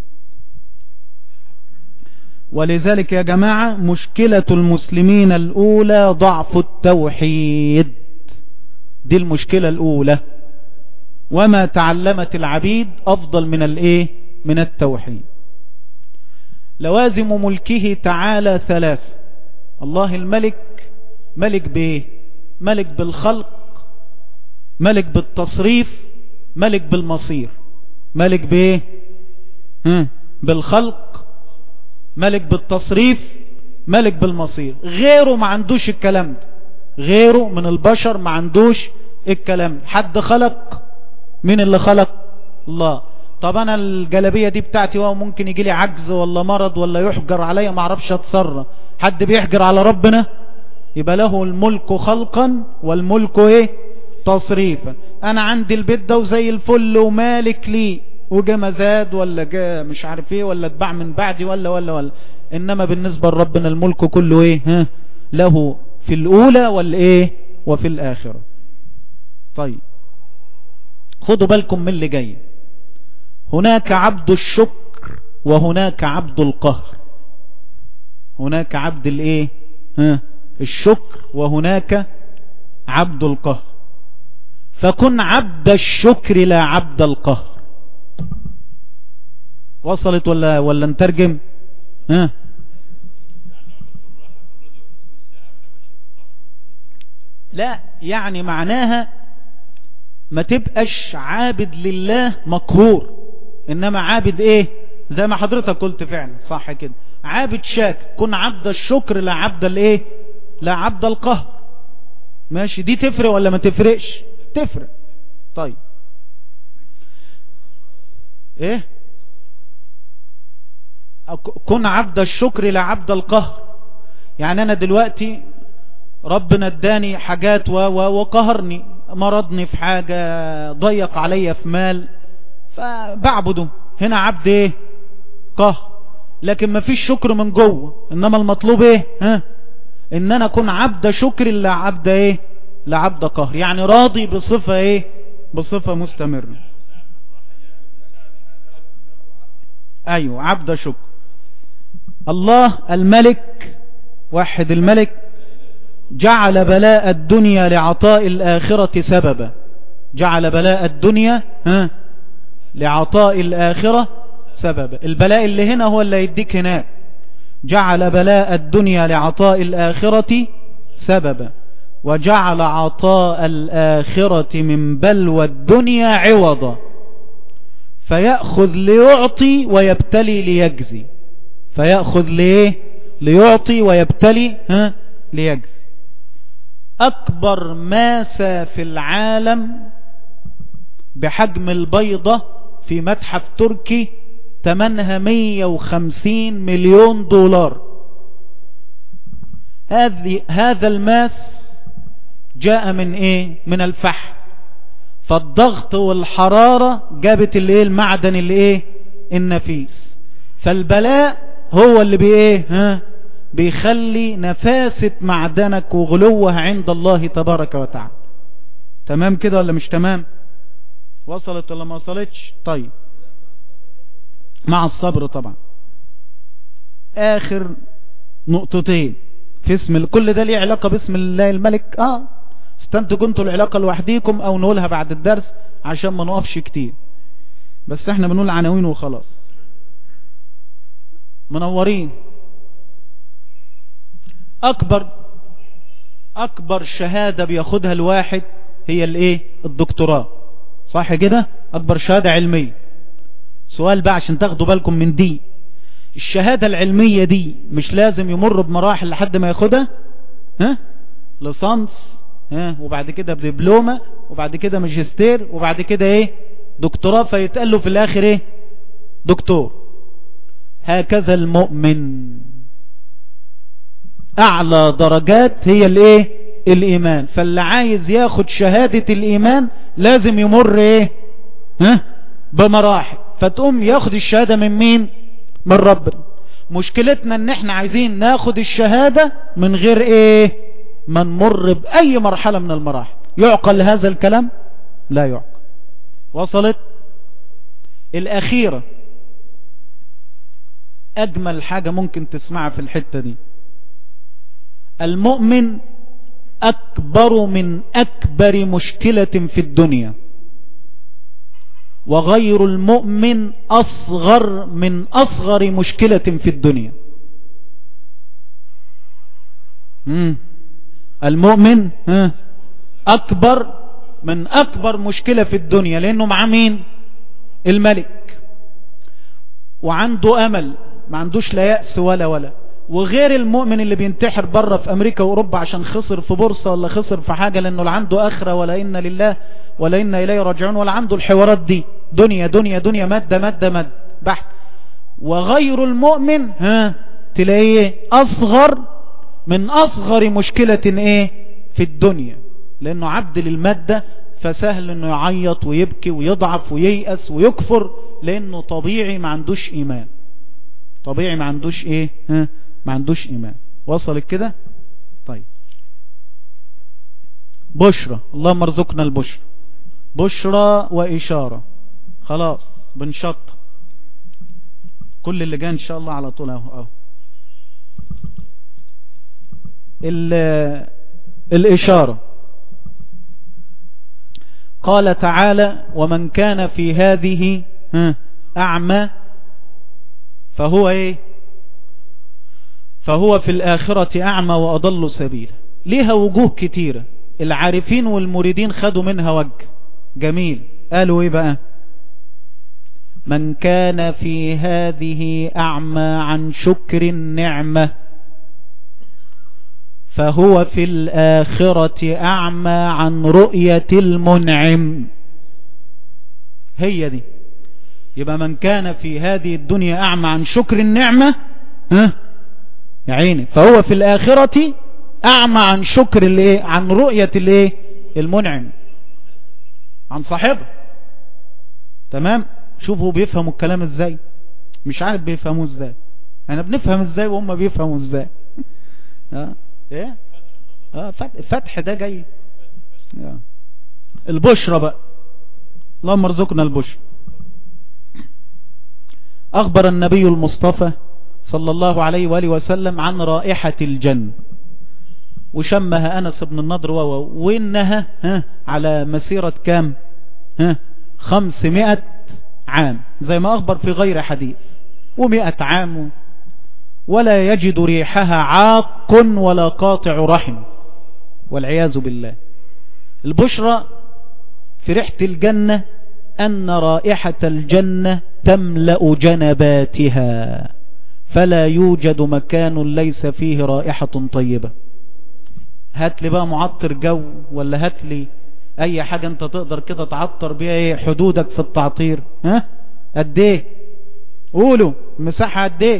ولذلك يا جماعة مشكلة المسلمين الاولى ضعف التوحيد دي المشكلة الاولى وما تعلمت العبيد افضل من الايه من التوحيد لوازم ملكه تعالى ثلاث الله الملك ملك بايه ملك بالخلق ملك بالتصريف ملك بالمصير ملك بايه ها بالخلق ملك بالتصريف ملك بالمصير غيره ما عندوش الكلام ده غيره من البشر ما عندوش الكلام ده حد خلق مين اللي خلق الله طب انا الجلبية دي بتاعتي وهو ممكن يجي لي عجز ولا مرض ولا يحجر عليا ما اعرفش اتصرف حد بيحجر على ربنا يبقى له الملك خلقا والملك ايه تصريفا انا عندي البيت ده وزي الفل ومالك لي وجا مزاد ولا جا مش عارف ايه ولا اتباع من بعدي ولا ولا ولا انما بالنسبة لربنا الملك كله ايه ها له في الاولى والايه وفي الاخرة طيب خدوا بالكم من اللي جاي هناك عبد الشكر وهناك عبد القهر هناك عبد الايه ها الشكر وهناك عبد القهر فكن عبد الشكر لا عبد القهر وصلت ولا ولا نترجم ها لا يعني معناها ما تبقاش عابد لله مقهور انما عابد ايه زي ما حضرتك قلت فعلا صح كده عابد شاكر كن عبد الشكر لا عبد الايه لا عبد القهر ماشي دي تفرق ولا ما تفرقش تفرق طيب ايه كن عبد الشكر لا عبد القهر يعني انا دلوقتي ربنا اداني حاجات وقهرني مرضني في حاجة ضيق عليا في مال فبعبده هنا عبد ايه قهر لكن ما فيش شكر من جوه انما المطلوب ايه ها ان انا اكون عبد شكر لا عبد ايه لا عبد قهر يعني راضي بصفة ايه بصفة مستمرة ايوه عبد شكر الله الملك واحد الملك جعل بلاء الدنيا لعطاء الآخرة سببا جعل بلاء الدنيا ها لعطاء الآخرة سببا البلاء اللي هنا هو اللي يديك هناك جعل بلاء الدنيا لعطاء الآخرة سببا وجعل عطاء الآخرة من بلوى الدنيا عوضا فيأخذ ليعطي ويبتلي ليجزي فيأخذ ليه ليعطي ويبتلي ها ليجزي أكبر ماسة في العالم بحجم البيضة في متحف تركي تمنها 150 مليون دولار هذه هذا الماس جاء من ايه من الفحم فالضغط والحرارة جابت الايه المعدن اللي ايه النفيس فالبلاء هو اللي بايه ها بيخلي نفاسة معدنك وغلوها عند الله تبارك وتعالى تمام كده ولا مش تمام وصلت ولا ما وصلتش طيب مع الصبر طبعا اخر نقطتين في اسم كل ده ليه علاقة باسم الله الملك اه استنتوا كنتوا العلاقة لوحديكم او نقولها بعد الدرس عشان ما نقفش كتير بس احنا بنقول عناوين وخلاص منورين اكبر اكبر شهادة بياخدها الواحد هي الايه الدكتوراه صح كده اكبر شهادة علمية سؤال بقى عشان تاخدوا بالكم من دي الشهادة العلمية دي مش لازم يمر بمراحل لحد ما ياخدها ها لصنص ها وبعد كده بدبلومة وبعد كده ماجستير وبعد كده ايه دكتوراه فيتقال له في الاخر ايه دكتور هكذا المؤمن اعلى درجات هي الايه الايمان فاللي عايز ياخد شهادة الايمان لازم يمر ايه ها بمراحل فتقوم ياخد الشهادة من مين من ربنا مشكلتنا ان احنا عايزين ناخد الشهادة من غير ايه ما نمر باي مرحلة من المراحل يعقل هذا الكلام لا يعقل وصلت الأخيرة أجمل حاجة ممكن تسمعها في الحتة دي المؤمن أكبر من أكبر مشكلة في الدنيا وغير المؤمن أصغر من أصغر مشكلة في الدنيا مم. المؤمن ها أكبر من أكبر مشكلة في الدنيا لأنه مع مين الملك وعنده أمل ما عندوش لا يأس ولا ولا وغير المؤمن اللي بينتحر بره في أمريكا وأوروبا عشان خسر في بورصة ولا خسر في حاجة لأنه لا عنده آخرة ولا إن لله ولا إن إليه راجعون ولا عنده الحوارات دي دنيا دنيا دنيا مادة مادة مادة بحت وغير المؤمن ها تلاقيه أصغر من أصغر مشكلة إيه في الدنيا لأنه عبد للمادة فسهل انه يعيط ويبكي ويضعف وييأس ويكفر لانه طبيعي ما عندوش ايمان طبيعي ما عندوش ايه ها ما عندوش ايمان وصلت كده طيب بشرى اللهم ارزقنا البشرى بشرى واشارة خلاص بنشط كل اللي جاي ان شاء الله على طول اهو اهو الاشاره قال تعالى ومن كان في هذه أعمى فهو إيه فهو في الآخرة أعمى وأضل سبيلا ليها وجوه كتيرة العارفين والمريدين خدوا منها وجه جميل قالوا إيه بقى من كان في هذه أعمى عن شكر النعمة فهو في الآخرة أعمى عن رؤية المنعم هي دي يبقى من كان في هذه الدنيا أعمى عن شكر النعمة ها يا عيني فهو في الآخرة أعمى عن شكر الايه عن رؤية الايه المنعم عن صاحبه تمام شوفوا بيفهموا الكلام ازاي مش عارف بيفهموه ازاي انا بنفهم ازاي وهم بيفهموا ازاي ها ايه اه فتح ده جاي البشرى بقى اللهم ارزقنا البشرى اخبر النبي المصطفى صلى الله عليه وآله وسلم عن رائحة الجنة وشمها أنس بن النضر وإنها ها على مسيرة كام ها خمسمائة عام زي ما أخبر في غير حديث ومائة عام ولا يجد ريحها عاق ولا قاطع رحم والعياذ بالله البشرى في ريحة الجنة أن رائحة الجنة تملأ جنباتها فلا يوجد مكان ليس فيه رائحة طيبة هات لي بقى معطر جو ولا هات لي اي حاجة انت تقدر كده تعطر بيها ايه حدودك في التعطير ها قد ايه قولوا مساحة قد ايه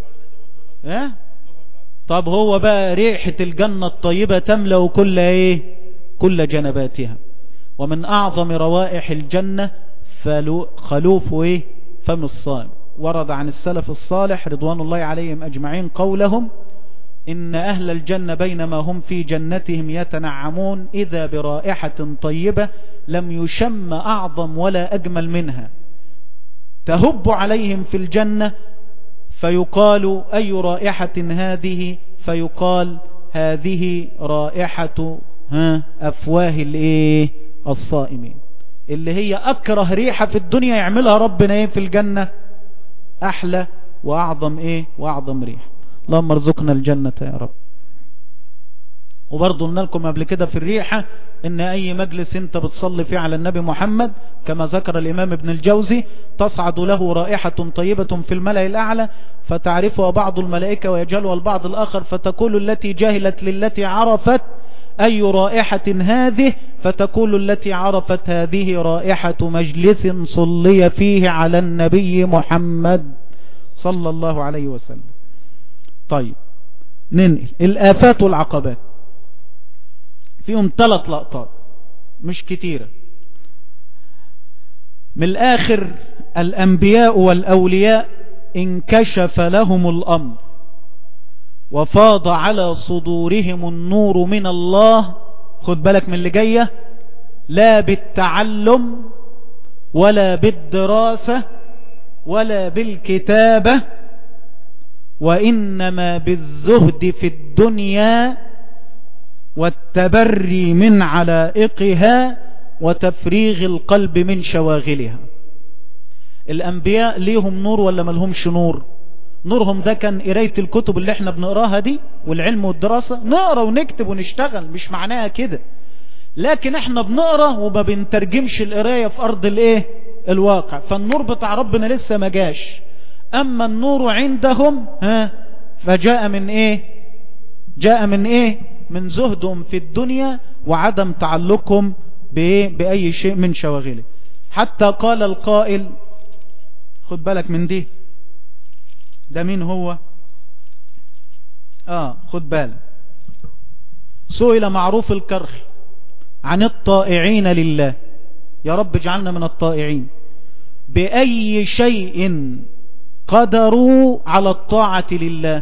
ها طب هو بقى ريحة الجنة الطيبة تملأ كل ايه كل جنباتها ومن اعظم روائح الجنة خلوف ايه فم الصائم ورد عن السلف الصالح رضوان الله عليهم اجمعين قولهم إن أهل الجنة بينما هم في جنتهم يتنعمون إذا برائحة طيبة لم يشم أعظم ولا أجمل منها تهب عليهم في الجنة فيقال أي رائحة هذه فيقال هذه رائحة ها أفواه الإيه الصائمين اللي هي أكره ريحة في الدنيا يعملها ربنا إيه في الجنة أحلى وأعظم إيه وأعظم ريح اللهم ارزقنا الجنة يا رب وبرضه قلنا لكم قبل كده في الريحة ان اي مجلس انت بتصلي فيه على النبي محمد كما ذكر الامام ابن الجوزي تصعد له رائحة طيبة في الملأ الاعلى فتعرفها بعض الملائكة ويجهلها البعض الاخر فتقول التي جهلت للتي عرفت اي رائحة هذه فتقول التي عرفت هذه رائحة مجلس صلي فيه على النبي محمد صلى الله عليه وسلم طيب ننقل الآفات والعقبات فيهم ثلاث لقطات مش كتيرة من الآخر الأنبياء والأولياء انكشف لهم الأمر وفاض على صدورهم النور من الله خد بالك من اللي جاية لا بالتعلم ولا بالدراسة ولا بالكتابة وإنما بالزهد في الدنيا والتبري من علائقها وتفريغ القلب من شواغلها الأنبياء ليهم نور ولا ملهمش نور نورهم ده كان قراية الكتب اللي احنا بنقراها دي والعلم والدراسة نقرا ونكتب ونشتغل مش معناها كده لكن احنا بنقرا وما بنترجمش القراية في ارض الايه الواقع فالنور بتاع ربنا لسه ما جاش اما النور عندهم ها فجاء من ايه جاء من ايه من زهدهم في الدنيا وعدم تعلقهم بايه باي شيء من شواغله حتى قال القائل خد بالك من دي ده مين هو اه خد بالك سئل معروف الكرخ عن الطائعين لله يا رب اجعلنا من الطائعين بأي شيء قدروا على الطاعة لله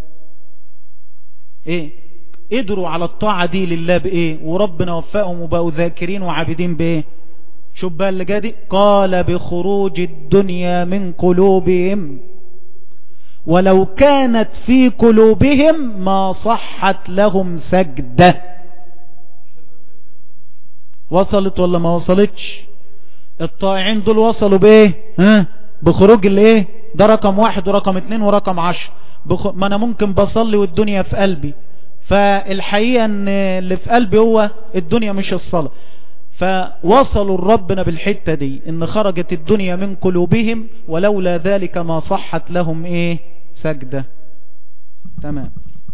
ايه قدروا على الطاعة دي لله بايه وربنا وفقهم وبقوا ذاكرين وعابدين بايه شوف بقى اللي جادي قال بخروج الدنيا من قلوبهم ولو كانت في قلوبهم ما صحت لهم سجدة وصلت ولا ما وصلتش الطائعين دول وصلوا بايه ها بخروج الايه ده رقم واحد ورقم اتنين ورقم عشر بخ... ما انا ممكن بصلي والدنيا في قلبي فالحقيقة ان اللي في قلبي هو الدنيا مش الصلاة فوصلوا ربنا بالحتة دي ان خرجت الدنيا من قلوبهم ولولا ذلك ما صحت لهم ايه سجدة تمام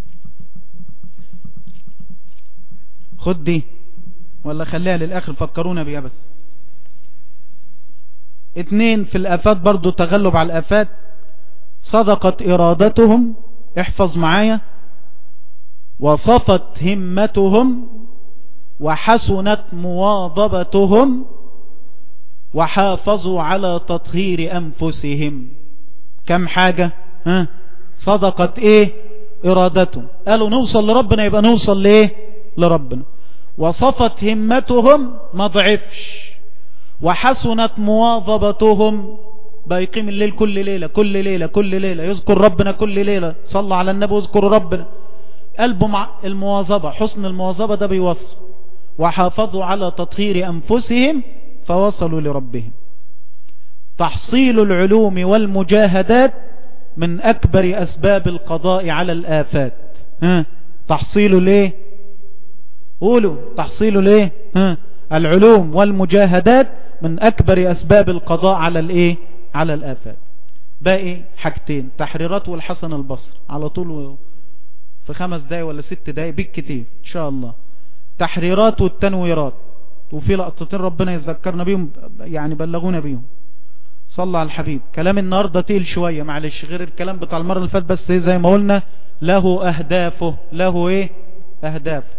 خد دي ولا خليها للاخر فكرونا بيها بس اتنين في الافات برضو تغلب على الافات صدقت ارادتهم احفظ معايا وصفت همتهم وحسنت مواظبتهم وحافظوا على تطهير أنفسهم كم حاجة ها صدقت ايه ارادتهم قالوا نوصل لربنا يبقى نوصل لايه لربنا وصفت همتهم ما ضعفش وحسنت مواظبتهم بيقيم الليل كل ليلة كل ليلة كل ليلة يذكر ربنا كل ليلة صلى على النبي واذكر ربنا قلبه مع المواظبة حسن المواظبة ده بيوصل وحافظوا على تطهير أنفسهم فوصلوا لربهم تحصيل العلوم والمجاهدات من أكبر أسباب القضاء على الآفات ها تحصيل ليه قولوا تحصيل ليه ها العلوم والمجاهدات من أكبر أسباب القضاء على الإيه على الآفات باقي حاجتين تحريرات والحسن البصر على طول في خمس دقايق ولا ست دقايق بالكتير إن شاء الله تحريرات والتنويرات وفي لقطتين ربنا يذكرنا بيهم يعني بلغونا بيهم صلى على الحبيب كلام النهاردة تقيل شوية معلش غير الكلام بتاع المرة اللي فات بس زي ما قلنا له أهدافه له إيه أهدافه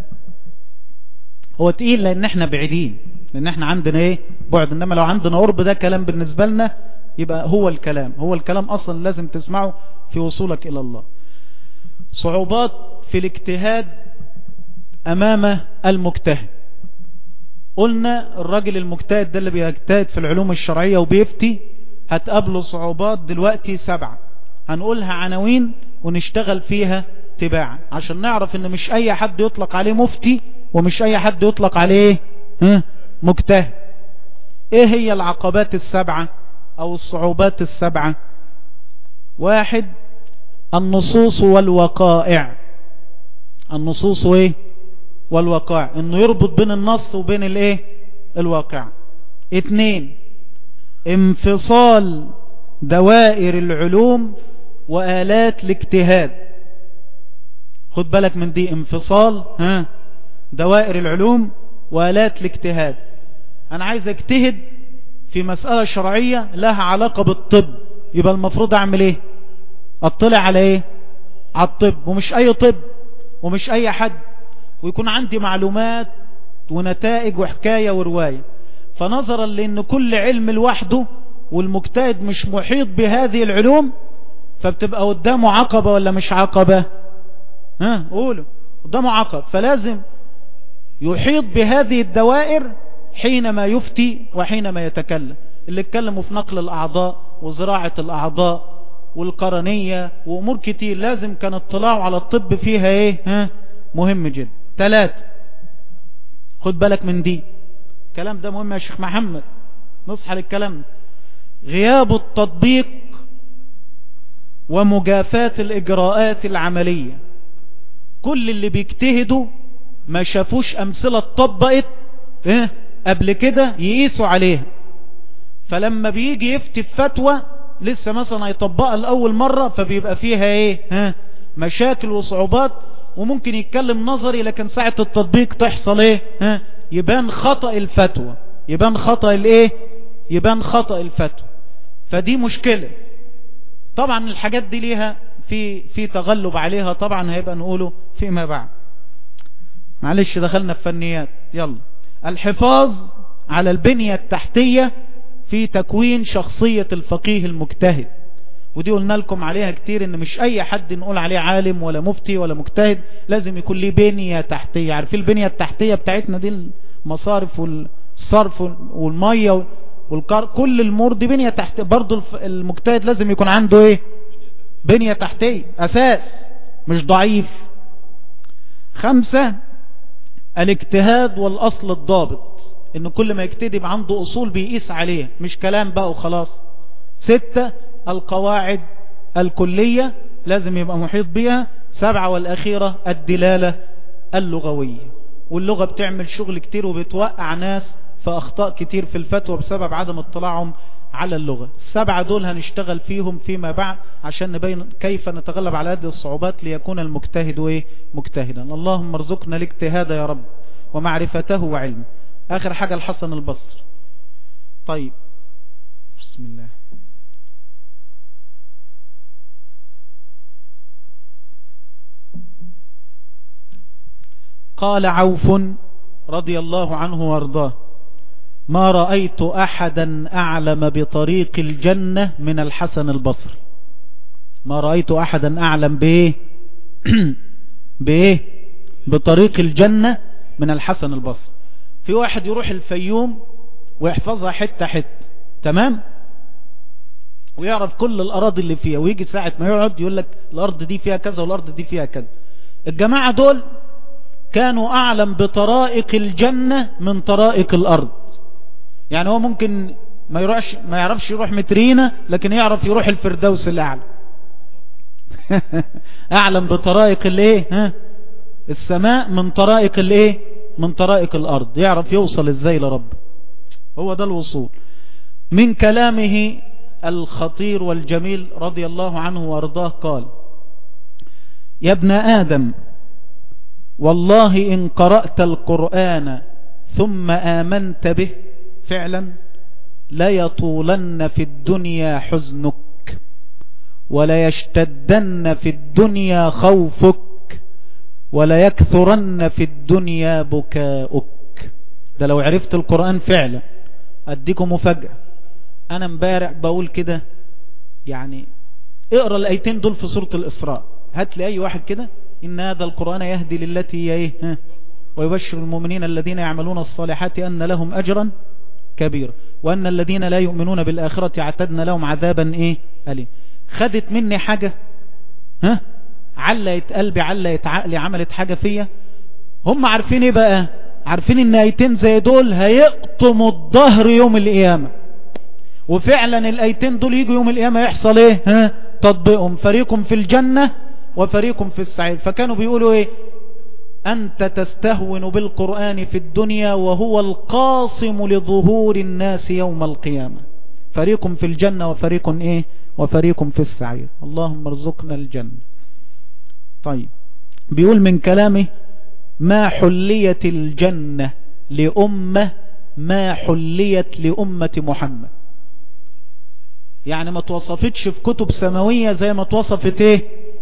هو تقيل لأن احنا بعيدين لأن احنا عندنا إيه بعد إنما لو عندنا قرب ده كلام بالنسبة لنا يبقى هو الكلام هو الكلام أصلا لازم تسمعه في وصولك إلى الله صعوبات في الاجتهاد أمام المجتهد قلنا الراجل المجتهد ده اللي بيجتهد في العلوم الشرعية وبيفتي هتقابله صعوبات دلوقتي سبعة هنقولها عناوين ونشتغل فيها تباعا عشان نعرف ان مش اي حد يطلق عليه مفتي ومش اي حد يطلق عليه ها مجتهد ايه هي العقبات السبعة او الصعوبات السبعة واحد النصوص والوقائع النصوص وايه والوقائع انه يربط بين النص وبين الايه الواقع اتنين انفصال دوائر العلوم وآلات الاجتهاد خد بالك من دي انفصال ها دوائر العلوم وآلات الاجتهاد انا عايز اجتهد في مسألة شرعية لها علاقة بالطب يبقى المفروض اعمل ايه اطلع على ايه على الطب ومش اي طب ومش اي حد ويكون عندي معلومات ونتائج وحكاية ورواية فنظرا لان كل علم لوحده والمجتهد مش محيط بهذه العلوم فبتبقى قدامه عقبة ولا مش عقبة ها قولوا قدامه عقب فلازم يحيط بهذه الدوائر حينما يفتي وحينما يتكلم اللي اتكلموا في نقل الأعضاء وزراعة الأعضاء والقرنية وأمور كتير لازم كان اطلاعه على الطب فيها ايه ها مهم جدا ثلاثة خد بالك من دي الكلام ده مهم يا شيخ محمد نصحى للكلام غياب التطبيق ومجافاة الإجراءات العملية كل اللي بيجتهدوا ما شافوش أمثلة اتطبقت إيه؟ قبل كده يقيسوا عليها فلما بيجي يفتي فتوى لسه مثلا هيطبقها لأول مرة فبيبقى فيها ايه ها مشاكل وصعوبات وممكن يتكلم نظري لكن ساعة التطبيق تحصل ايه ها يبان خطأ الفتوى يبان خطأ الايه يبان خطأ الفتوى فدي مشكلة طبعا الحاجات دي ليها في في تغلب عليها طبعا هيبقى نقوله فيما بعد معلش دخلنا في فنيات يلا الحفاظ على البنية التحتية في تكوين شخصية الفقيه المجتهد ودي قلنا لكم عليها كتير ان مش اي حد نقول عليه عالم ولا مفتي ولا مجتهد لازم يكون ليه بنية تحتية عارفين البنية التحتية بتاعتنا دي المصارف والصرف والمية والكار كل الامور دي بنية تحتية برضو المجتهد لازم يكون عنده ايه بنية تحتية اساس مش ضعيف خمسة الاجتهاد والاصل الضابط ان كل ما يكتدب عنده اصول بيقيس عليه مش كلام بقى وخلاص ستة القواعد الكلية لازم يبقى محيط بيها سبعة والاخيرة الدلالة اللغوية واللغة بتعمل شغل كتير وبتوقع ناس في اخطاء كتير في الفتوى بسبب عدم اطلاعهم على اللغة السبعة دول هنشتغل فيهم فيما بعد عشان نبين كيف نتغلب على هذه الصعوبات ليكون المجتهد ايه مجتهدا اللهم ارزقنا الاجتهاد يا رب ومعرفته وعلمه آخر حاجة الحسن البصري طيب بسم الله قال عوف رضي الله عنه وارضاه ما رأيت أحدا أعلم بطريق الجنة من الحسن البصري ما رأيت أحدا أعلم بإيه بإيه بطريق الجنة من الحسن البصري في واحد يروح الفيوم ويحفظها حتة حتة تمام ويعرف كل الأراضي اللي فيها ويجي ساعة ما يقعد يقول لك الأرض دي فيها كذا والأرض دي فيها كذا الجماعة دول كانوا أعلم بطرائق الجنة من طرائق الأرض يعني هو ممكن ما يروحش ما يعرفش يروح مترينا لكن يعرف يروح الفردوس الأعلى أعلم بطرائق الايه ها السماء من طرائق الايه من طرائق الأرض يعرف يوصل ازاي لرب هو ده الوصول من كلامه الخطير والجميل رضي الله عنه وارضاه قال يا ابن آدم والله إن قرأت القرآن ثم آمنت به فعلا لا يطولن في الدنيا حزنك ولا يشتدن في الدنيا خوفك ولا يكثرن في الدنيا بكاؤك ده لو عرفت القرآن فعلا أديكم مفاجأة أنا امبارح بقول كده يعني اقرأ الآيتين دول في سورة الإسراء هات لي أي واحد كده إن هذا القرآن يهدي للتي هي إيه ها ويبشر المؤمنين الذين يعملون الصالحات أن لهم أجرا كبيرا وأن الذين لا يؤمنون بالآخرة اعتدنا لهم عذابا إيه أليم خدت مني حاجة ها علقت قلبي علقت عقلي عملت حاجة فيا هم عارفين ايه بقى عارفين ان ايتين زي دول هيقطموا الظهر يوم القيامة وفعلا الايتين دول يجوا يوم القيامة يحصل ايه ها تطبيقهم فريق في الجنة وفريق في السعير فكانوا بيقولوا ايه انت تستهون بالقرآن في الدنيا وهو القاصم لظهور الناس يوم القيامة فريق في الجنة وفريق ايه وفريق في السعير اللهم ارزقنا الجنة طيب بيقول من كلامه ما حليت الجنة لأمة ما حليت لأمة محمد يعني ما توصفتش في كتب سماوية زي ما توصفت ايه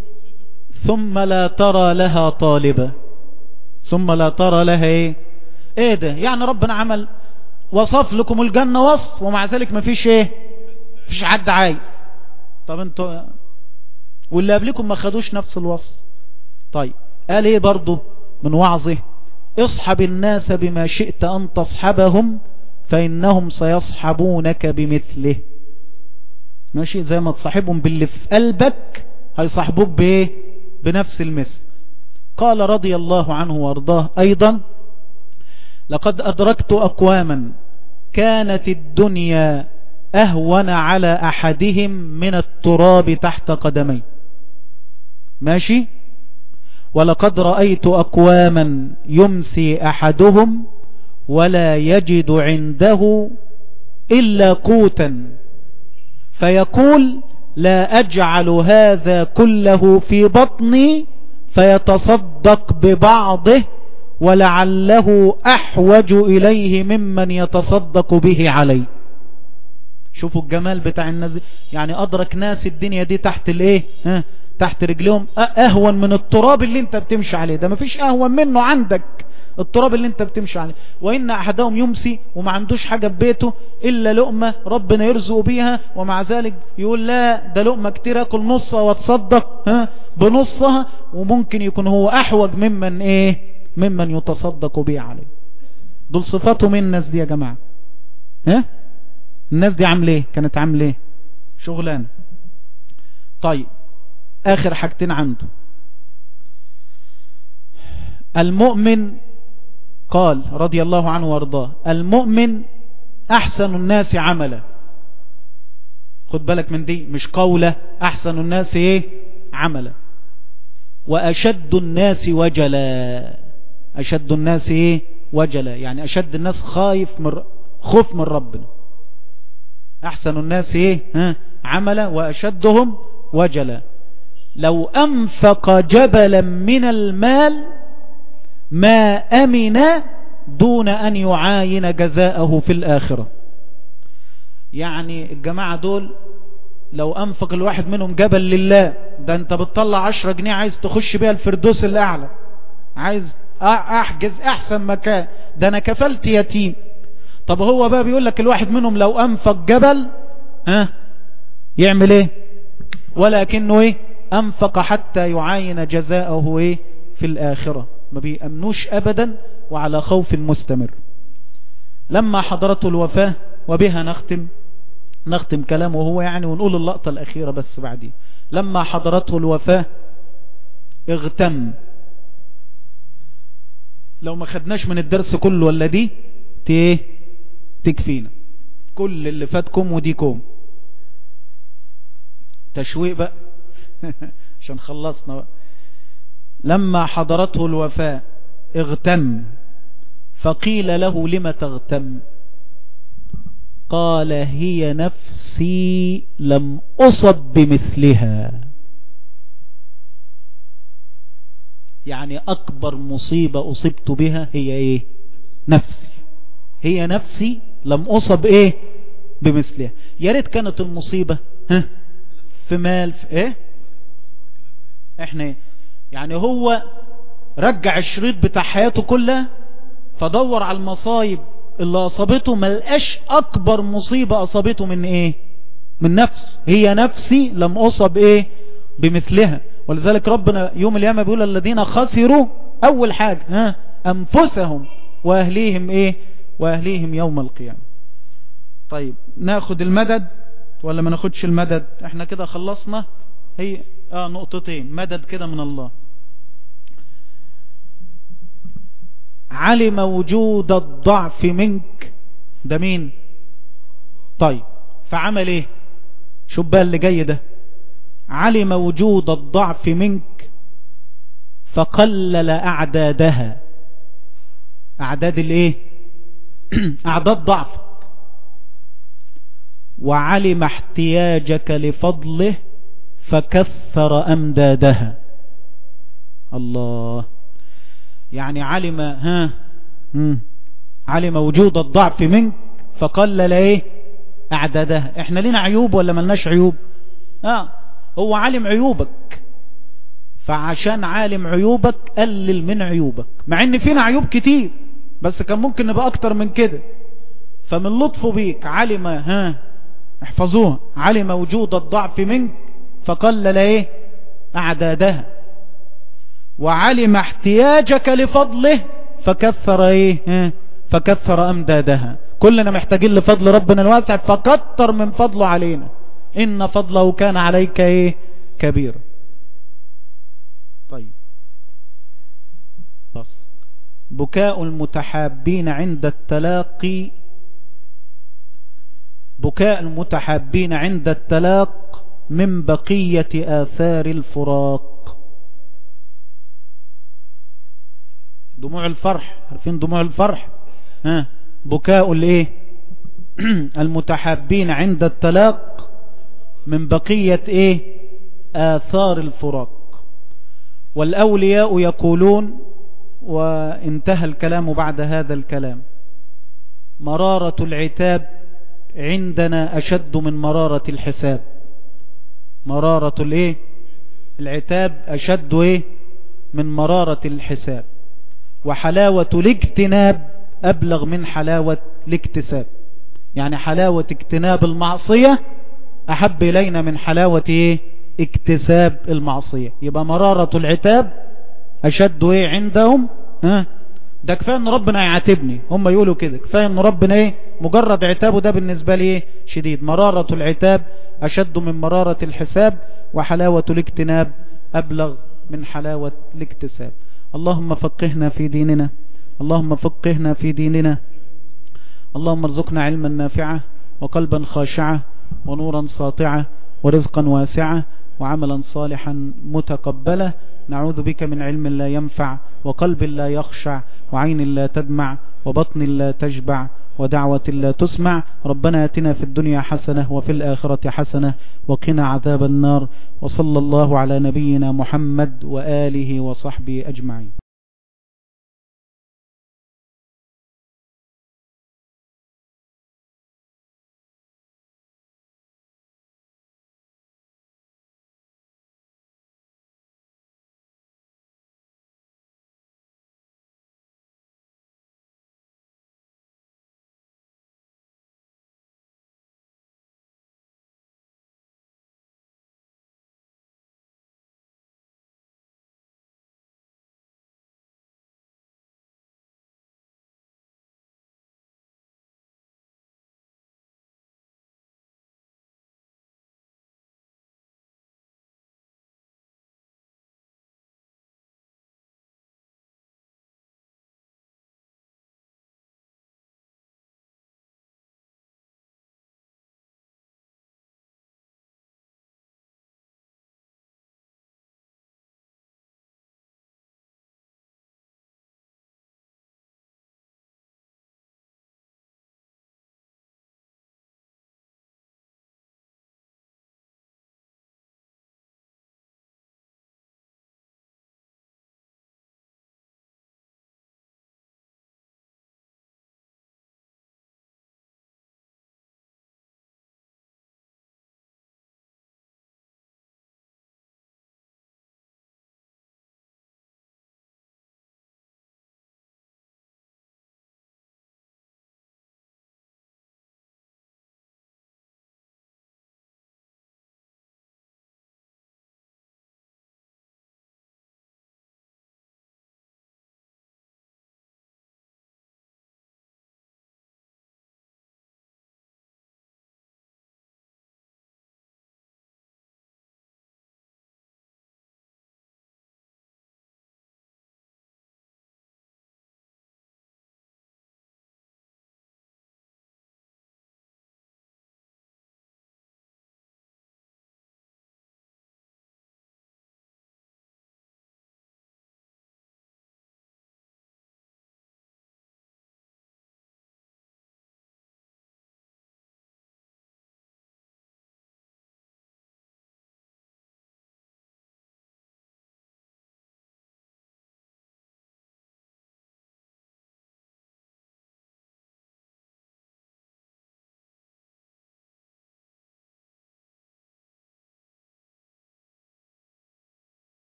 ثم لا ترى لها طالبة ثم لا ترى لها ايه ايه ده يعني ربنا عمل وصف لكم الجنة وصف ومع ذلك ما فيش ايه فيش حد عايز طب انتوا واللي قبلكم ما خدوش نفس الوصف طيب قال ايه برضه من وعظه اصحب الناس بما شئت أن تصحبهم فإنهم سيصحبونك بمثله ماشي زي ما تصاحبهم باللي في قلبك هيصاحبوك بايه بنفس المثل قال رضي الله عنه وارضاه ايضا لقد ادركت اقواما كانت الدنيا اهون على احدهم من التراب تحت قدمي ماشي ولقد رأيت اقواما يمسي احدهم ولا يجد عنده الا قوتا فيقول لا أجعل هذا كله في بطني فيتصدق ببعضه ولعله أحوج إليه ممن يتصدق به عليه شوفوا الجمال بتاع الناس دي يعني أدرك ناس الدنيا دي تحت الايه ها تحت رجلهم أهون من التراب اللي انت بتمشي عليه ده مفيش أهون منه عندك التراب اللي انت بتمشي عليه وإن أحدهم يمسي وما عندوش حاجة ببيته إلا لقمة ربنا يرزق بيها ومع ذلك يقول لا ده لقمة كتير أكل نصها واتصدق ها بنصها وممكن يكون هو أحوج ممن إيه ممن يتصدق به عليه دول صفاته من الناس دي يا جماعة ها الناس دي عامله ايه كانت عامله ايه شغلانه طيب آخر حاجتين عنده المؤمن قال رضي الله عنه وارضاه المؤمن احسن الناس عملا خد بالك من دي مش قولة احسن الناس ايه عملا واشد الناس وجلا اشد الناس ايه وجلا يعني اشد الناس خايف من خوف من ربنا احسن الناس ايه ها عملا واشدهم وجلا لو انفق جبلا من المال ما أمن دون أن يعاين جزاءه في الآخرة يعني الجماعة دول لو أنفق الواحد منهم جبل لله ده أنت بتطلع عشرة جنيه عايز تخش بيها الفردوس الأعلى عايز أحجز أحسن مكان ده أنا كفلت يتيم طب هو بقى بيقول لك الواحد منهم لو أنفق جبل ها يعمل ايه ولكنه ايه أنفق حتى يعاين جزاءه ايه في الآخرة ما بيأمنوش أبدا وعلى خوف مستمر لما حضرته الوفاة وبها نختم نختم كلامه هو يعني ونقول اللقطة الأخيرة بس بعدين لما حضرته الوفاة اغتم لو ما خدناش من الدرس كله ولا دي تيه تكفينا كل اللي فاتكم وديكم تشويق بقى عشان خلصنا بقى لما حضرته الوفاة اغتم فقيل له لم تغتم قال هي نفسي لم أصب بمثلها يعني أكبر مصيبة أصبت بها هي إيه نفسي هي نفسي لم أصب إيه بمثلها يا ريت كانت المصيبة ها في مال في إيه إحنا إيه يعني هو رجع الشريط بتاع حياته كلها فدور على المصايب اللي أصابته ملقاش أكبر مصيبة أصابته من إيه من نفس هي نفسي لم أصب إيه بمثلها ولذلك ربنا يوم اليوم بيقول الذين خسروا أول حاجة ها أنفسهم وأهليهم إيه وأهليهم يوم القيامة طيب ناخد المدد ولا ما ناخدش المدد احنا كده خلصنا هي اه نقطتين مدد كده من الله علم وجود الضعف منك ده مين طيب فعمل ايه شوف بقى اللي جاي ده علم وجود الضعف منك فقلل اعدادها اعداد الايه اعداد ضعفك وعلم احتياجك لفضله فكثر أمدادها الله يعني علم ها مم. علم وجود الضعف منك فقلل ايه اعدادها احنا لنا عيوب ولا ملناش عيوب اه هو علم عيوبك فعشان عالم عيوبك قلل من عيوبك مع ان فينا عيوب كتير بس كان ممكن نبقى اكتر من كده فمن لطفه بيك علم ها احفظوها علم وجود الضعف منك فقلل ايه اعدادها وعلم احتياجك لفضله فكثر ايه ها؟ فكثر امدادها كلنا محتاجين لفضل ربنا الواسع فكتر من فضله علينا ان فضله كان عليك ايه كبير طيب بس بكاء المتحابين عند التلاقي بكاء المتحابين عند التلاق من بقية آثار الفراق دموع الفرح عارفين دموع الفرح ها بكاء الايه المتحابين عند التلاق من بقية ايه آثار الفراق والأولياء يقولون وانتهى الكلام بعد هذا الكلام مرارة العتاب عندنا أشد من مرارة الحساب مرارة الايه العتاب أشد ايه من مرارة الحساب وحلاوة الاجتناب أبلغ من حلاوة الاكتساب يعني حلاوة اجتناب المعصية أحب إلينا من حلاوة ايه اكتساب المعصية يبقى مرارة العتاب أشد ايه عندهم ها ده كفاية ان ربنا يعاتبني هم يقولوا كده كفاية ان ربنا ايه مجرد عتابه ده بالنسبة لي ايه شديد مرارة العتاب اشد من مرارة الحساب وحلاوة الاجتناب ابلغ من حلاوة الاكتساب اللهم فقهنا في ديننا اللهم فقهنا في ديننا اللهم ارزقنا علما نافعا وقلبا خاشعا ونورا ساطعا ورزقا واسعا وعملا صالحا متقبلا نعوذ بك من علم لا ينفع وقلب لا يخشع وعين لا تدمع وبطن لا تشبع ودعوة لا تسمع ربنا اتنا في الدنيا حسنة وفي الآخرة حسنة وقنا عذاب النار وصلى الله على نبينا محمد وآله وصحبه أجمعين